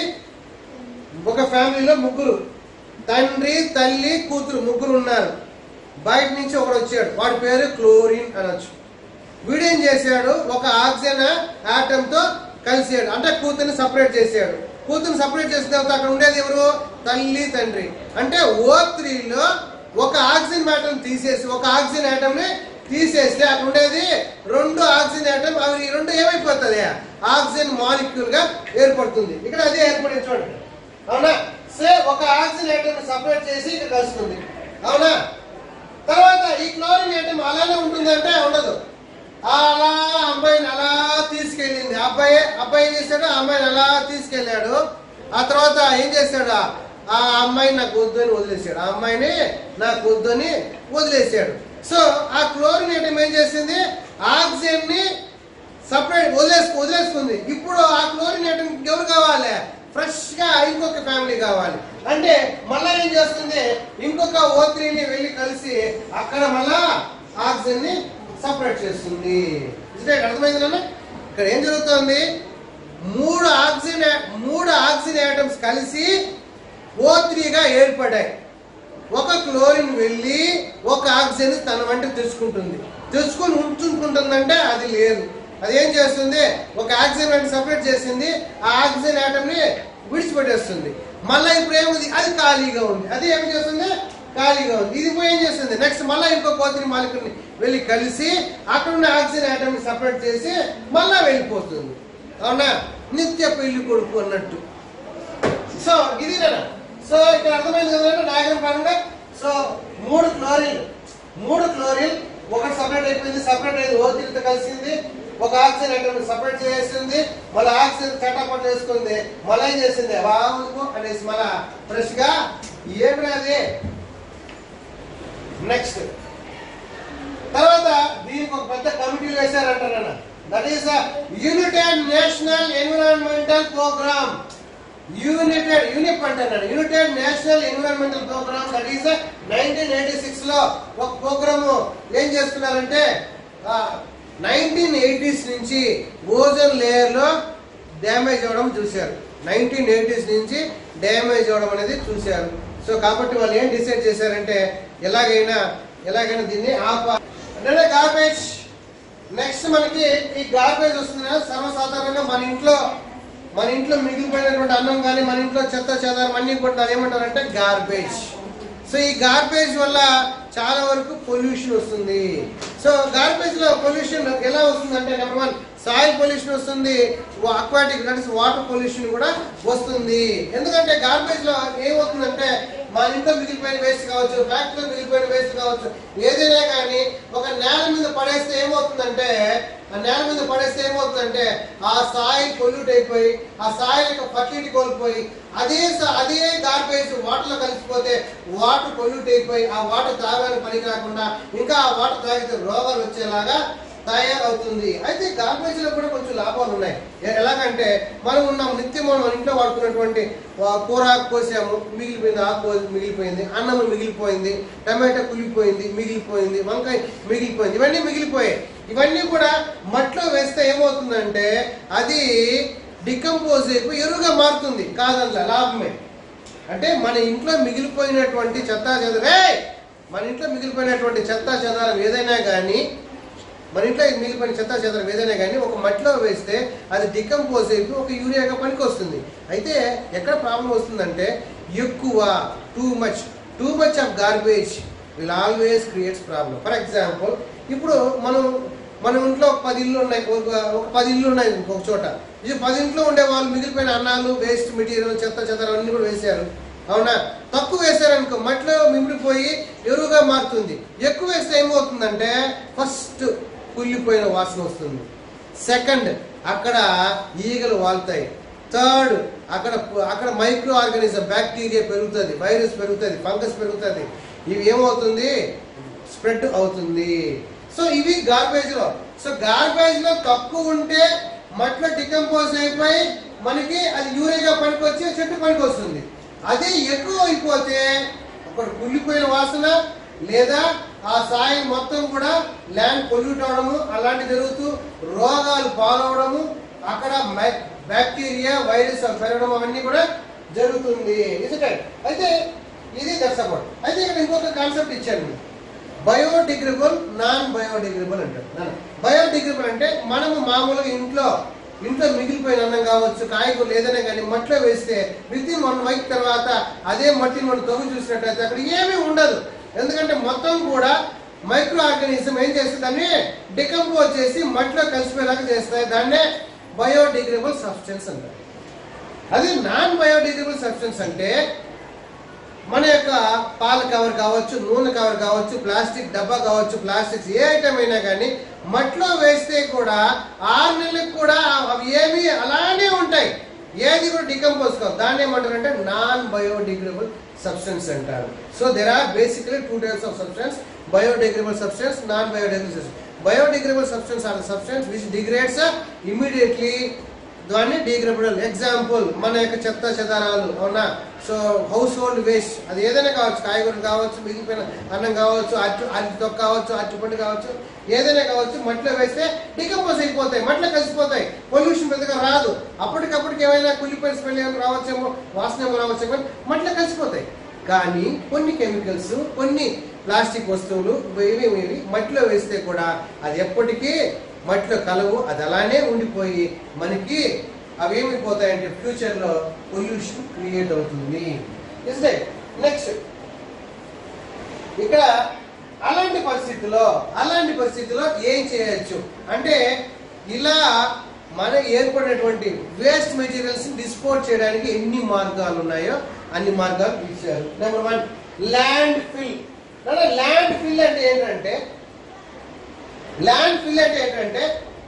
ఒక ఫ్యామిలీలో ముగ్గురు తండ్రి తల్లి కూతురు ముగ్గురు ఉన్నారు బయట నుంచి ఒకడు వచ్చాడు వాడి పేరు క్లోరిన్ అనొచ్చు వీడేం చేశాడు ఒక ఆక్సిజన్ ఆటమ్ తో కలిసాడు అంటే కూతుర్ని సపరేట్ చేశాడు కూతుర్ని సపరేట్ చేసిన తర్వాత అక్కడ ఉండేది ఎవరు తల్లి తండ్రి అంటే ఓ త్రీలో ఒక ఆక్సిజన్ ఆటం తీసేసి ఒక ఆక్సిజన్ ఆటమ్ ని తీసేస్తే అక్కడ ఉండేది రెండు ఆక్సిజన్ ఆటమ్ అవి ఈ రెండు ఏమైపోతుంది ఆక్సిజన్ మాలిక్యూల్ గా ఏర్పడుతుంది ఇక్కడ అదే ఏర్పడింది చూడండి అవునా సే ఒక ఆక్సిజన్ ఆటమ్ సపరేట్ చేసి ఇక్కడ కలుస్తుంది అవునా తర్వాత ఈ క్లోరిన్ ఆటమ్ అలానే ఉంటుందంటే ఉండదు అలా అమ్మాయిని అలా తీసుకెళ్ళింది అబ్బాయి అబ్బాయి ఏం చేశాడు ఆ అమ్మాయిని అలా తీసుకెళ్ళాడు ఆ తర్వాత ఏం చేశాడు ఆ అమ్మాయిని నాకు వద్దు అని వదిలేశాడు ఆ అమ్మాయిని నాకు వద్దు అని వదిలేశాడు సో ఆ క్లోరిన్ ఐటమ్ ఏం చేసింది ఆక్సిజన్ ని సపరేట్ వదిలేసు వదిలేసుకుంది ఇప్పుడు ఆ క్లోరిన్ ఐటమ్ ఎవరు కావాలి ఫ్రెష్ గా ఇంకొక ఫ్యామిలీ కావాలి అంటే మళ్ళా ఏం చేస్తుంది ఇంకొక ఓ ని వెళ్ళి కలిసి అక్కడ మళ్ళా ఆక్సిజన్ ని సపరేట్ చేస్తుంది ఇదే అర్థమైంది నాన్న ఇక్కడ ఏం జరుగుతుంది మూడు ఆక్సిజన్ మూడు ఆక్సిజన్ ఐటమ్స్ కలిసి ఓ గా ఏర్పడ్డాయి ఒక క్లోరిన్ వెళ్ళి ఒక ఆక్సిజన్ తన వెంట తెచ్చుకుంటుంది తెచ్చుకొని ఉంచుకుంటుందంటే అది లేదు అది ఏం చేస్తుంది ఒక ఆక్సిజన్ వెంట సపరేట్ చేసింది ఆ ఆక్సిజన్ ఆటమ్ ని విడిచిపెట్టేస్తుంది మళ్ళీ ఇప్పుడు ఏముంది అది ఖాళీగా ఉంది అది ఏం చేస్తుంది ఖాళీగా ఉంది ఇది పోయి ఏం చేస్తుంది నెక్స్ట్ మళ్ళీ ఇంకో కోతిని మాలికల్ని వెళ్ళి కలిసి అక్కడ ఉన్న ఆక్సిజన్ ఆటమ్ ని సపరేట్ చేసి మళ్ళా వెళ్ళిపోతుంది అవునా నిత్య పెళ్లి కొడుకు అన్నట్టు సో ఇది కదా సో ఇక్కడ అర్థమైంది కదంటే డయాగ్రామ్ పరంగా సో మూడు క్లోరిన్ మూడు క్లోరిన్ ఒకటి సపరేట్ అయిపోయింది సపరేట్ అయింది ఓతిరితో కలిసింది ఒక ఆక్సిజన్ ఐటమ్ సపరేట్ చేసింది మళ్ళీ ఆక్సిజన్ చటాపట్ చేసుకుంది మళ్ళీ ఏం చేసింది బాగుంది అనేసి మళ్ళా ఫ్రెష్ గా ఏమి అది నెక్స్ట్ తర్వాత దీనికి ఒక పెద్ద కమిటీలు వేశారంటారన్న that is united national environmental programme united UNEP అంటున్నాడు united national environmental programme that is nineteen eighty six లో ఒక ప్రోగ్రామ్ ఏం చేస్తున్నారంటే నైన్టీన్ ఎయిటీస్ నుంచి ఓజోన్ లేయర్ లో డ్యామేజ్ అవ్వడం చూశారు నైన్టీన్ ఎయిటీస్ నుంచి డ్యామేజ్ అవ్వడం అనేది చూశారు సో కాబట్టి వాళ్ళు ఏం డిసైడ్ చేశారంటే ఎలాగైనా ఎలాగైనా దీన్ని ఆపా అంటే గార్బేజ్ నెక్స్ట్ మనకి ఈ గార్బేజ్ వస్తుంది కదా సర్వసాధారణంగా మన ఇంట్లో మన ఇంట్లో మిగిలిపోయినటువంటి అన్నం కానీ మన ఇంట్లో చెత్త చెదారం అన్ని కూడా దాన్ని ఏమంటారంటే గార్బేజ్ సో ఈ గార్బేజ్ వల్ల చాలా వరకు పొల్యూషన్ వస్తుంది సో గార్బేజ్ లో పొల్యూషన్ ఎలా వస్తుంది అంటే నెంబర్ వన్ సాయిల్ పొల్యూషన్ వస్తుంది అక్వాటిక్ దట్ వాటర్ పొల్యూషన్ కూడా వస్తుంది ఎందుకంటే గార్బేజ్ లో ఏమవుతుందంటే మన ఇంట్లో మిగిలిపోయిన వేస్ట్ కావచ్చు ఫ్యాక్టరీలో మిగిలిపోయిన వేస్ట్ కావచ్చు ఏదైనా కానీ ఒక నేల మీద పడేస్తే ఏమవుతుందంటే ఆ నేల మీద పడేస్తే ఏమవుతుందంటే ఆ సాయిల్ పొల్యూట్ అయిపోయి ఆ సాయిల్ యొక్క ఫర్టిలిటీ కోల్పోయి అదే స- అదే గార్బేజ్ వాటర్ లో కలిసిపోతే వాటర్ పొల్యూట్ అయిపోయి ఆ వాటర్ తాగడానికి పనికి రాకుండా ఇంకా ఆ వాటర్ తాగితే రోగాలు వచ్చేలాగా తయారవుతుంది అయితే గార్బేజ్ లో కూడా కొంచెం లాభాలు ఉన్నాయి ఎ- ఎలాగంటే మనం ఉన్నాం నిత్యం మనం మన ఇంట్లో వాడుకున్నటువంటి ఆ, కూర ఆకు కోసాము మిగిలిపోయింది ఆకు కోసి మిగిలిపోయింది అన్నం మిగిలిపోయింది టమాటా కులిపోయింది మిగిలిపోయింది వంకాయ మిగిలిపోయింది ఇవన్నీ మిగిలిపోయాయి ఇవన్నీ కూడా మట్లో వేస్తే ఏమవుతుందంటే అది డికంపోజ్ అయిపోయి ఎరువుగా మారుతుంది కాదల్లా లాభమే అంటే మన ఇంట్లో మిగిలిపోయినటువంటి చెత్తా చెదరే మన ఇంట్లో మిగిలిపోయినటువంటి చెత్తా చెదారం ఏదైనా కానీ మన ఇంట్లో మిగిలిపోయిన చెత్తా చెదరం ఏదైనా కానీ ఒక మట్టిలో వేస్తే అది డికంపోజ్ అయిపోయి ఒక యూరియాగా పనికి వస్తుంది అయితే ఎక్కడ ప్రాబ్లం వస్తుందంటే ఎక్కువ too much too much of garbage will always creates problem for example ఇప్పుడు మనం మన ఇంట్లో ఒక పది ఇల్లు ఉన్నాయి ఒక ఒక పది ఇల్లు ఉన్నాయి ఒక చోట ఈ పది ఇంట్లో ఉండే వాళ్ళు మిగిలిపోయిన అన్నాలు వేస్ట్ మెటీరియల్ చెత్త చెత్త అన్ని కూడా వేశారు అవునా తక్కువ వేశారనుకో మట్టిలో మిమిడిపోయి ఎరువుగా మారుతుంది ఎక్కువ వేస్తే ఏమవుతుందంటే ఫస్ట్ కుళ్ళిపోయిన వాసన వస్తుంది సెకండ్ అక్కడ ఈగలు వాళ్తాయి థర్డ్ అక్కడ అక్కడ మైక్రో ఆర్గానిజం బ్యాక్టీరియా పెరుగుతుంది వైరస్ పెరుగుతుంది ఫంగస్ పెరుగుతుంది ఇవి ఏమవుతుంది స్ప్రెడ్ అవుతుంది సో ఇవి గార్బేజ్ లో సో గార్బేజ్ లో తక్కువ ఉంటే మట్లో డికంపోజ్ అయిపోయి మనకి అది యూరియాగా పనికొచ్చి చెట్టు పనికి వస్తుంది అదే ఎక్కువ అయిపోతే ఒక కుళ్ళిపోయిన వాసన లేదా ఆ సాయి మొత్తం కూడా ల్యాండ్ పొల్యూట్ అవడము అలాంటి జరుగుతూ రోగాలు పాలవడము అక్కడ బ్యాక్టీరియా వైరస్ పెరగడం అవన్నీ కూడా జరుగుతుంది ఇసుక అయితే ఇది దర్శకం అయితే ఇక్కడ ఇంకొక కాన్సెప్ట్ ఇచ్చాను బయోడిగ్రబుల్ నాన్ బయోడిగ్రబుల్ అంటారు బయోడిగ్రబుల్ అంటే మనము మామూలుగా ఇంట్లో ఇంట్లో మిగిలిపోయిన అన్నం కావచ్చు కాయగూరలు ఏదైనా కానీ మట్టిలో వేస్తే విత్ ఇన్ వన్ వీక్ తర్వాత అదే మట్టిని మనం తొగి చూసినట్టయితే అక్కడ ఏమీ ఉండదు ఎందుకంటే మొత్తం కూడా మైక్రో ఆర్గానిజం ఏం చేస్తుంది దాన్ని డికంపోజ్ చేసి మట్టిలో కలిసిపోయేలాగా చేస్తాయి దాన్నే బయోడిగ్రేబుల్ సబ్స్టెన్స్ అంటారు అది నాన్ బయోడిగ్రేబుల్ సబ్స్టెన్స్ అంటే మన యొక్క పాల కవర్ కావచ్చు నూనె కవర్ కావచ్చు ప్లాస్టిక్ డబ్బా కావచ్చు ప్లాస్టిక్స్ ఏ ఐటమ్ అయినా కానీ మట్టిలో వేస్తే కూడా ఆరు నెలలకు కూడా అవి ఏమి అలానే ఉంటాయి ఏది కూడా డికంపోజ్ కావు దాన్ని ఏమంటారు అంటే నాన్ బయోడిగ్రేబుల్ సబ్స్టెన్స్ అంటారు so there are basically two types of substance biodegradable substance non biodegradable substance biodegradable substance are substance which degrades immediately దాన్ని డిగ్రేడబుల్ ఎగ్జాంపుల్ మన యొక్క చెత్త చెదారాలు అవునా సో హౌస్ హోల్డ్ వేస్ట్ అది ఏదైనా కావచ్చు కాయగూరలు కావచ్చు మిగిలిపోయిన అన్నం కావచ్చు అరటి అరటి తొక్క కావచ్చు అరటి పండు కావచ్చు ఏదైనా కావచ్చు మట్టిలో వేస్తే డికంపోజ్ అయిపోతాయి మట్టిలో కలిసిపోతాయి పొల్యూషన్ పెద్దగా రాదు అప్పటికప్పటికి ఏమైనా కుళ్ళిపోయిన స్మెల్ ఏమైనా రావచ్చేమో వాసన ఏమో రావచ్చేమో మట్టిలో కలిసిపోతాయి కానీ కొన్ని కెమికల్స్ కొన్ని ప్లాస్టిక్ వస్తువులు ఇవి ఇవి మట్టిలో వేస్తే కూడా అది ఎప్పటికీ మట్టిలో కలవు అది అలానే ఉండిపోయి మనకి అవి ఏమైపోతాయంటే ఫ్యూచర్ లో పొల్యూషన్ క్రియేట్ అవుతుంది నెక్స్ట్ ఇక్కడ అలాంటి పరిస్థితిలో అలాంటి పరిస్థితిలో ఏం చేయొచ్చు అంటే ఇలా మన ఏర్పడినటువంటి వేస్ట్ మెటీరియల్స్ డిస్పోజ్ చేయడానికి ఎన్ని మార్గాలు ఉన్నాయో అన్ని మార్గాలు ఇచ్చారు number one landfill landfill అంటే ఏంటంటే ల్యాండ్ ఫిల్ అంటే ఏంటంటే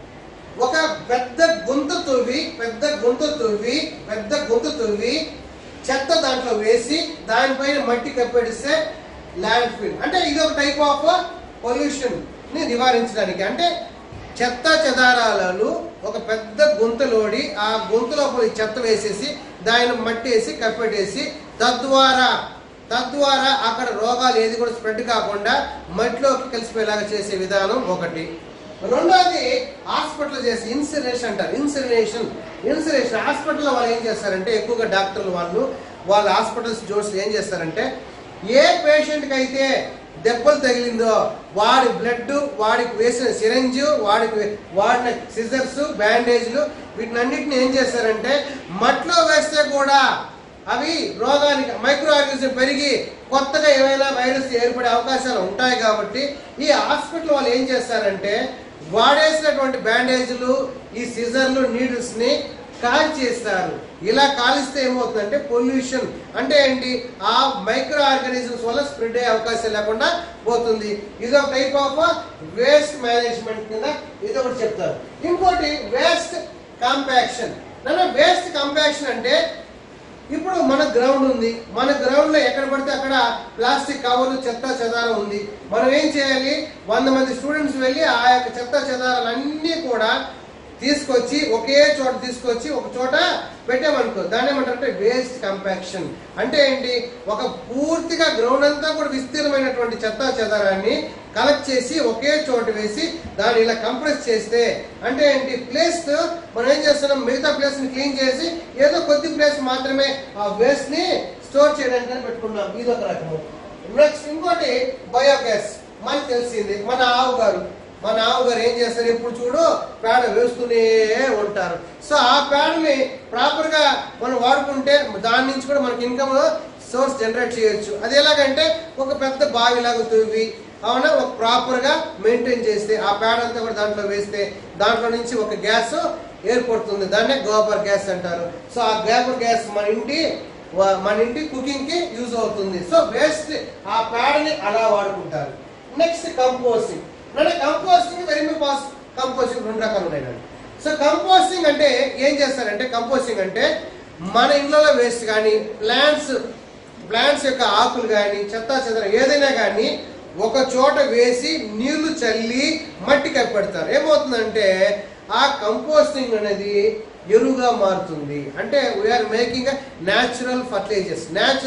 ఒక పెద్ద గుంత తవ్వి పెద్ద గుంత తవ్వి పెద్ద గుంత తవ్వి చెత్త దాంట్లో వేసి దానిపైన మట్టి కప్పెడిస్తే ల్యాండ్ ఫిల్ అంటే ఇది ఒక టైప్ ఆఫ్ పొల్యూషన్ ని నివారించడానికి అంటే చెత్త చెదారాలను ఒక పెద్ద గుంతలోడి ఆ గుంతలో పోయి చెత్త వేసేసి దాని మట్టి వేసి కప్పెట్టేసి తద్వారా తద్వారా అక్కడ రోగాలు ఏది కూడా స్ప్రెడ్ కాకుండా మట్టిలోకి కలిసిపోయేలాగా చేసే విధానం ఒకటి రెండోది హాస్పిటల్ చేసి ఇన్సినేషన్ అంటారు ఇన్సినేషన్ ఇన్సినేషన్ హాస్పిటల్లో వాళ్ళు ఏం చేస్తారంటే ఎక్కువగా డాక్టర్లు వాళ్ళు వాళ్ళ హాస్పిటల్స్ జోన్స్ ఏం చేస్తారంటే ఏ పేషెంట్కి అయితే దెబ్బలు తగిలిందో వాడి బ్లడ్ వాడికి వేసిన సిరంజ్ వాడికి వే- వాడిన సిజర్స్ బ్యాండేజ్లు వీటినన్నిటిని ఏం చేస్తారంటే మట్లో వేస్తే కూడా అవి రోగానికి మైక్రో ఆర్గనిజం పెరిగి కొత్తగా ఏమైనా వైరస్ ఏర్పడే అవకాశాలు ఉంటాయి కాబట్టి ఈ హాస్పిటల్ వాళ్ళు ఏం చేస్తారంటే వాడేసినటువంటి బ్యాండేజ్లు ఈ సిజర్లు నీడిల్స్ ని కాల్ చేస్తారు ఇలా కాలిస్తే ఏమవుతుందంటే పొల్యూషన్ అంటే ఏంటి ఆ మైక్రో ఆర్గానిజమ్స్ వల్ల స్ప్రెడ్ అయ్యే అవకాశం లేకుండా పోతుంది ఇది ఒక టైప్ ఆఫ్ వేస్ట్ మేనేజ్మెంట్ కింద ఇది ఒకటి చెప్తారు ఇంకోటి వేస్ట్ కాంపాక్షన్ నన్ను వేస్ట్ కాంపాక్షన్ అంటే ఇప్పుడు మన గ్రౌండ్ ఉంది మన గ్రౌండ్ లో ఎక్కడ పడితే అక్కడ ప్లాస్టిక్ కవర్లు చెత్త చెదారం ఉంది మనం ఏం చేయాలి వంద మంది స్టూడెంట్స్ వెళ్ళి ఆ యొక్క చెత్త చెదారాలన్నీ కూడా తీసుకొచ్చి ఒకే చోట తీసుకొచ్చి ఒక చోట పెట్టామనుకో దాన్ని ఏమంటారంటే వేస్ట్ కంపాక్షన్ అంటే ఏంటి ఒక పూర్తిగా గ్రౌండ్ అంతా కూడా విస్తీర్ణమైనటువంటి చెత్త చెదారాన్ని కలెక్ట్ చేసి ఒకే చోట వేసి దాన్ని ఇలా కంప్రెస్ చేస్తే అంటే ఏంటి ప్లేస్ మనం ఏం చేస్తున్నాం మిగతా ప్లేస్ ని క్లీన్ చేసి ఏదో కొద్ది ప్లేస్ మాత్రమే ఆ వేస్ట్ ని స్టోర్ చేయడానికి అని పెట్టుకున్నాం ఇది ఒక రకము నెక్స్ట్ ఇంకోటి బయోగ్యాస్ మనకు తెలిసింది మన ఆవు గారు మన ఆవు గారు ఏం చేస్తారు ఎప్పుడు చూడు పేడ వేస్తూనే ఉంటారు సో ఆ పేడని ప్రాపర్ గా మనం వాడుకుంటే దాని నుంచి కూడా మనకి ఇన్కమ్ సోర్స్ జనరేట్ చేయొచ్చు అది ఎలాగంటే ఒక పెద్ద బావి లాగా తవ్వి అవునా ఒక ప్రాపర్ గా మెయింటైన్ చేస్తే ఆ పేడ అంతా కూడా దాంట్లో వేస్తే దాంట్లో నుంచి ఒక గ్యాస్ ఏర్పడుతుంది దాన్నే గోబర్ గ్యాస్ అంటారు సో ఆ గోబర్ గ్యాస్ మన ఇంటి వా- మన ఇంటి కుకింగ్ కి యూజ్ అవుతుంది సో వేస్ట్ ఆ పేడని అలా వాడుకుంటారు నెక్స్ట్ కంపోస్టింగ్ అంటే కంపోస్టింగ్ వెరీ పాస్ కంపోస్టింగ్ రెండు రకాలు ఉన్నాయి నాన్న. సో కంపోస్టింగ్ అంటే ఏం చేస్తారంటే కంపోస్టింగ్ అంటే మన ఇళ్ళలో వేస్ట్ కానీ ప్లాంట్స్ ప్లాంట్స్ యొక్క ఆకులు కానీ చెత్త చెదర ఏదైనా కానీ ఒక చోట వేసి నీళ్లు చల్లి మట్టి కప్పెడతారు ఏమవుతుందంటే ఆ కంపోస్టింగ్ అనేది ఎరువుగా మారుతుంది అంటే we're making natural fertilizers natural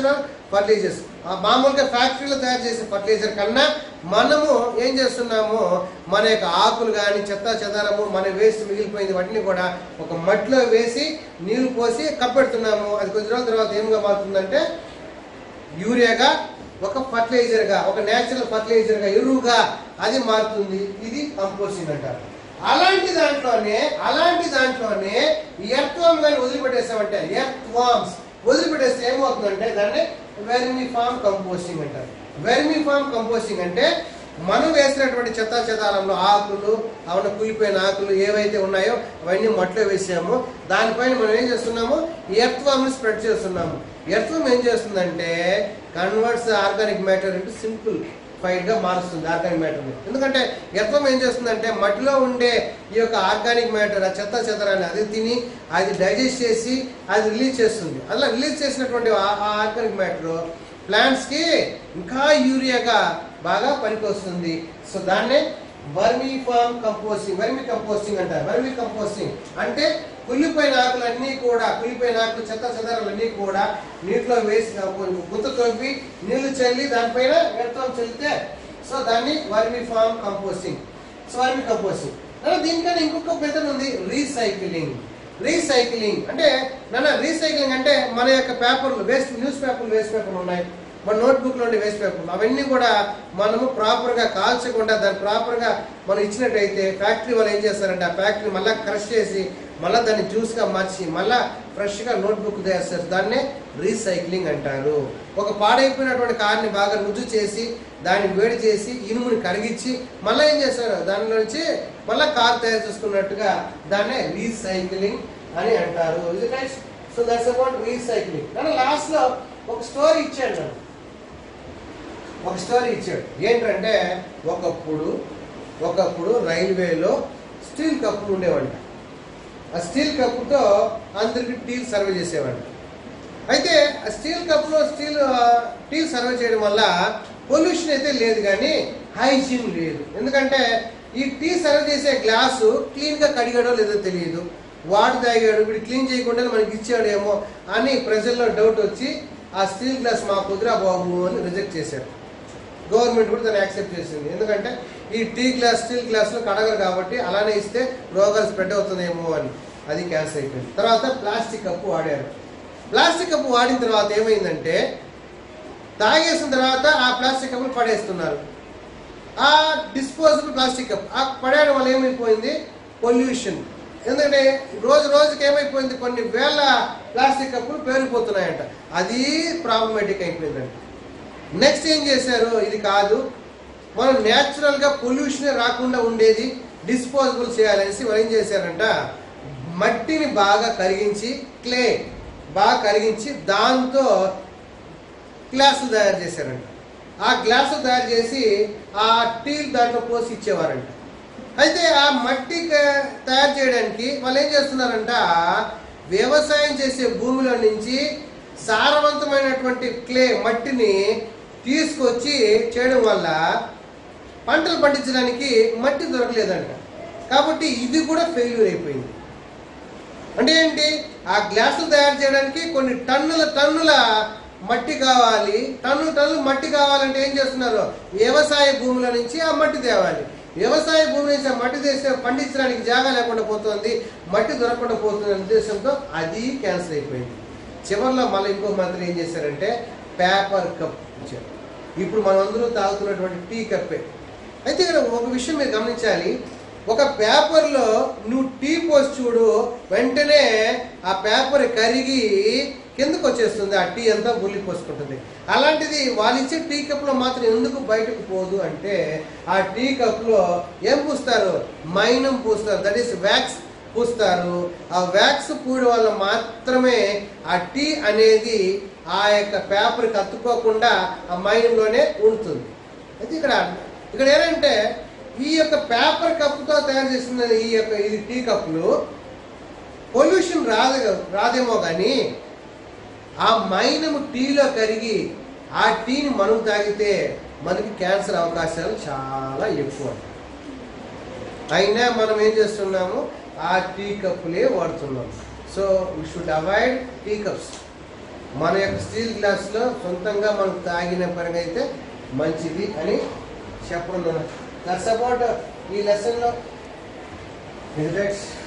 fertilizers ఆ మామూలుగా ఫ్యాక్టరీలో తయారు చేసే ఫర్టిలైజర్ కన్నా మనము ఏం చేస్తున్నాము మన యొక్క ఆకులు కానీ చెత్త చెదారము మన వేస్ట్ మిగిలిపోయింది వాటిని కూడా ఒక మట్టిలో వేసి నీళ్లు పోసి కప్పెడుతున్నాము అది కొద్ది రోజుల తర్వాత ఏమిగా మారుతుందంటే యూరియాగా ఒక ఫర్టిలైజర్గా ఒక నేచురల్ ఫర్టిలైజర్గా ఎరువుగా అది మారుతుంది ఇది కంపోస్టింగ్ అంటారు అలాంటి దాంట్లోనే అలాంటి దాంట్లోనే ఎర్త్ వామ్ కానీ వదిలిపెట్టేస్తామంటే ఎర్త్ వామ్స్ వదిలిపెట్టేస్తే ఏమవుతుందంటే దాన్ని వెర్మి ఫామ్ కంపోస్టింగ్ అంటారు వెర్మి ఫామ్ కంపోస్టింగ్ అంటే మనం వేసినటువంటి చెత్త చెదారంలో ఆకులు అవన్న కులిపోయిన ఆకులు ఏవైతే ఉన్నాయో అవన్నీ మట్లో వేసాము దానిపైన మనం ఏం చేస్తున్నాము ఎర్త్వామ్ని స్ప్రెడ్ చేస్తున్నాము ఎర్త్వం ఏం చేస్తుందంటే converts organic matter into simple ఫైట్ గా మారుస్తుంది ఆర్గానిక్ మ్యాటర్ని ఎందుకంటే ఎర్త్వం ఏం చేస్తుందంటే మట్టిలో ఉండే ఈ యొక్క ఆర్గానిక్ మ్యాటర్ ఆ చెత్త చెదరాన్ని అది తిని అది డైజెస్ట్ చేసి అది రిలీజ్ చేస్తుంది అలా రిలీజ్ చేసినటువంటి ఆ- ఆ ఆర్గానిక్ మ్యాటర్ ప్లాంట్స్ కి ఇంకా యూరియాగా బాగా పనికొస్తుంది సో దాన్నే vermi farm composting vermi composting అంటారు వర్మీ కంపోస్టింగ్ అంటే కుళ్ళిపోయిన ఆకులన్నీ కూడా కుళ్ళిపోయిన ఆకులు చెత్త చెదారాలన్నీ కూడా నీటిలో వేసి గుంత తవ్వి నీళ్లు చల్లి దానిపైన వ్యర్థం చల్లితే సో దాన్ని vermi farm composting so vermi composting అలా దీనికన్నా ఇంకొక మెథడ్ ఉంది రీసైక్లింగ్ రీసైక్లింగ్ అంటే నాన్న రీసైక్లింగ్ అంటే మన యొక్క పేపర్లు వేస్ట్ న్యూస్ పేపర్లు వేస్ట్ పేపర్లు ఉన్నాయి మన నోట్బుక్ నుండి వేస్ట్ పేపర్లు అవన్నీ కూడా మనము ప్రాపర్గా కాల్చకుండా దాన్ని ప్రాపర్గా మనం ఇచ్చినట్టయితే ఫ్యాక్టరీ వాళ్ళు ఏం చేస్తారంటే ఆ ఫ్యాక్టరీ మళ్ళీ క్రష్ చేసి మళ్ళీ దాన్ని జ్యూస్గా మార్చి మళ్ళీ ఫ్రెష్గా నోట్బుక్ చేస్తారు దాన్నే రీసైక్లింగ్ అంటారు ఒక పాడైపోయినటువంటి కార్ని బాగా రుజు చేసి దాన్ని వేడి చేసి ఇనుముని కరిగించి మళ్ళీ ఏం చేస్తారు దాని నుంచి మళ్ళీ కార్ తయారు చేసుకున్నట్టుగా దాన్నే రీసైక్లింగ్ అని అంటారు సో దట్స్ అబౌట్ రీసైక్లింగ్ కానీ లాస్ట్ లో ఒక స్టోరీ ఇచ్చాడు నాకు ఒక స్టోరీ ఇచ్చాడు ఏంటంటే ఒకప్పుడు ఒకప్పుడు రైల్వేలో స్టీల్ కప్పులు ఉండేవంట ఆ స్టీల్ కప్పుతో అందరికి టీ సర్వ్ చేసేవాడు అయితే ఆ స్టీల్ కప్లో స్టీల్ ఆ, టీ సర్వ్ చేయడం వల్ల పొల్యూషన్ అయితే లేదు కానీ హైజీన్ లేదు ఎందుకంటే ఈ టీ సర్వ్ చేసే గ్లాసు క్లీన్గా కడిగాడో లేదో తెలియదు వాడు తాగాడు వీడు క్లీన్ చేయకుండా మనకి ఇచ్చాడేమో అని ప్రజల్లో డౌట్ వచ్చి ఆ స్టీల్ గ్లాస్ మా కుదిరా బాబు అని రిజెక్ట్ చేశారు గవర్నమెంట్ కూడా దాన్ని యాక్సెప్ట్ చేసింది ఎందుకంటే ఈ టీ గ్లాస్ స్టీల్ గ్లాస్లో కడగరు కాబట్టి అలానే ఇస్తే రోగాలు స్ప్రెడ్ అవుతుందేమో అని అది క్యాన్సర్ అయిపోయింది తర్వాత ప్లాస్టిక్ కప్పు వాడారు ప్లాస్టిక్ కప్పు వాడిన తర్వాత ఏమైందంటే తాగేసిన తర్వాత ఆ ప్లాస్టిక్ కప్పులు పడేస్తున్నారు ఆ డిస్పోజబుల్ ప్లాస్టిక్ కప్ ఆ పడేయడం వల్ల ఏమైపోయింది పొల్యూషన్ ఎందుకంటే రోజు రోజుకి ఏమైపోయింది కొన్ని వేల ప్లాస్టిక్ కప్పులు పేరుకుపోతున్నాయంట అది ప్రాబ్లమేటిక్ అయిపోయిందంట నెక్స్ట్ ఏం చేశారు ఇది కాదు మనం న్యాచురల్గా పొల్యూషన్ రాకుండా ఉండేది డిస్పోజబుల్ చేయాలనేసి వాళ్ళు ఏం చేశారంట మట్టిని బాగా కరిగించి క్లే బాగా కరిగించి దాంతో గ్లాసులు తయారు చేశారంట ఆ గ్లాసులు తయారు చేసి ఆ టీ దాంట్లో పోసి ఇచ్చేవారంట అయితే ఆ మట్టి క- తయారు చేయడానికి వాళ్ళు ఏం చేస్తున్నారంట వ్యవసాయం చేసే భూమిలో నుంచి సారవంతమైనటువంటి క్లే మట్టిని తీసుకొచ్చి చేయడం వల్ల పంటలు పండించడానికి మట్టి దొరకలేదంట కాబట్టి ఇది కూడా ఫెయిల్యూర్ అయిపోయింది అంటే ఏంటి ఆ గ్లాసులు తయారు చేయడానికి కొన్ని టన్నుల టన్నుల మట్టి కావాలి టన్నుల టన్నుల మట్టి కావాలంటే ఏం చేస్తున్నారు వ్యవసాయ భూముల నుంచి ఆ మట్టి తేవాలి వ్యవసాయ భూమి నుంచి ఆ మట్టి తెస్తే పండించడానికి జాగా లేకుండా పోతుంది మట్టి దొరకకుండా పోతుంది అనే ఉద్దేశంతో అది క్యాన్సిల్ అయిపోయింది చివరిలో మళ్ళీ ఇంకో మంత్రి ఏం చేశారంటే పేపర్ కప్ ఇచ్చారు ఇప్పుడు మనందరూ తాగుతున్నటువంటి టీ కప్పే అయితే ఇక్కడ ఒక విషయం మీరు గమనించాలి ఒక పేపర్లో నువ్వు టీ పోసి చూడు వెంటనే ఆ పేపర్ కరిగి కిందకు వచ్చేస్తుంది ఆ టీ అంతా బుల్లి పోసుకుంటుంది అలాంటిది వాళ్ళు ఇచ్చే టీ కప్లో మాత్రం ఎందుకు బయటకు పోదు అంటే ఆ టీ కప్లో ఏం పూస్తారు మైనం పూస్తారు దట్ ఈస్ వ్యాక్స్ పూస్తారు ఆ వ్యాక్స్ పూయడం వల్ల మాత్రమే ఆ టీ అనేది ఆ యొక్క పేపర్కి అతుక్కోకుండా ఆ మైనంలోనే ఉంటుంది అయితే ఇక్కడ ఇక్కడ ఏంటంటే ఈ యొక్క పేపర్ కప్పుతో తయారు చేసిన ఈ యొక్క ఇది టీ కప్పులు పొల్యూషన్ రాదు రాదేమో కానీ ఆ మైనము టీలో కరిగి ఆ టీని మనం తాగితే మనకి క్యాన్సర్ అవకాశాలు చాలా ఎక్కువ అయినా మనం ఏం చేస్తున్నాము ఆ టీ కప్పులే వాడుతున్నాం so we should avoid tea cups మన యొక్క స్టీల్ గ్లాస్లో సొంతంగా మనం తాగిన పరంగా అయితే మంచిది అని చెప్పడం దట్స్ అబౌట్ ఈ లెసన్లో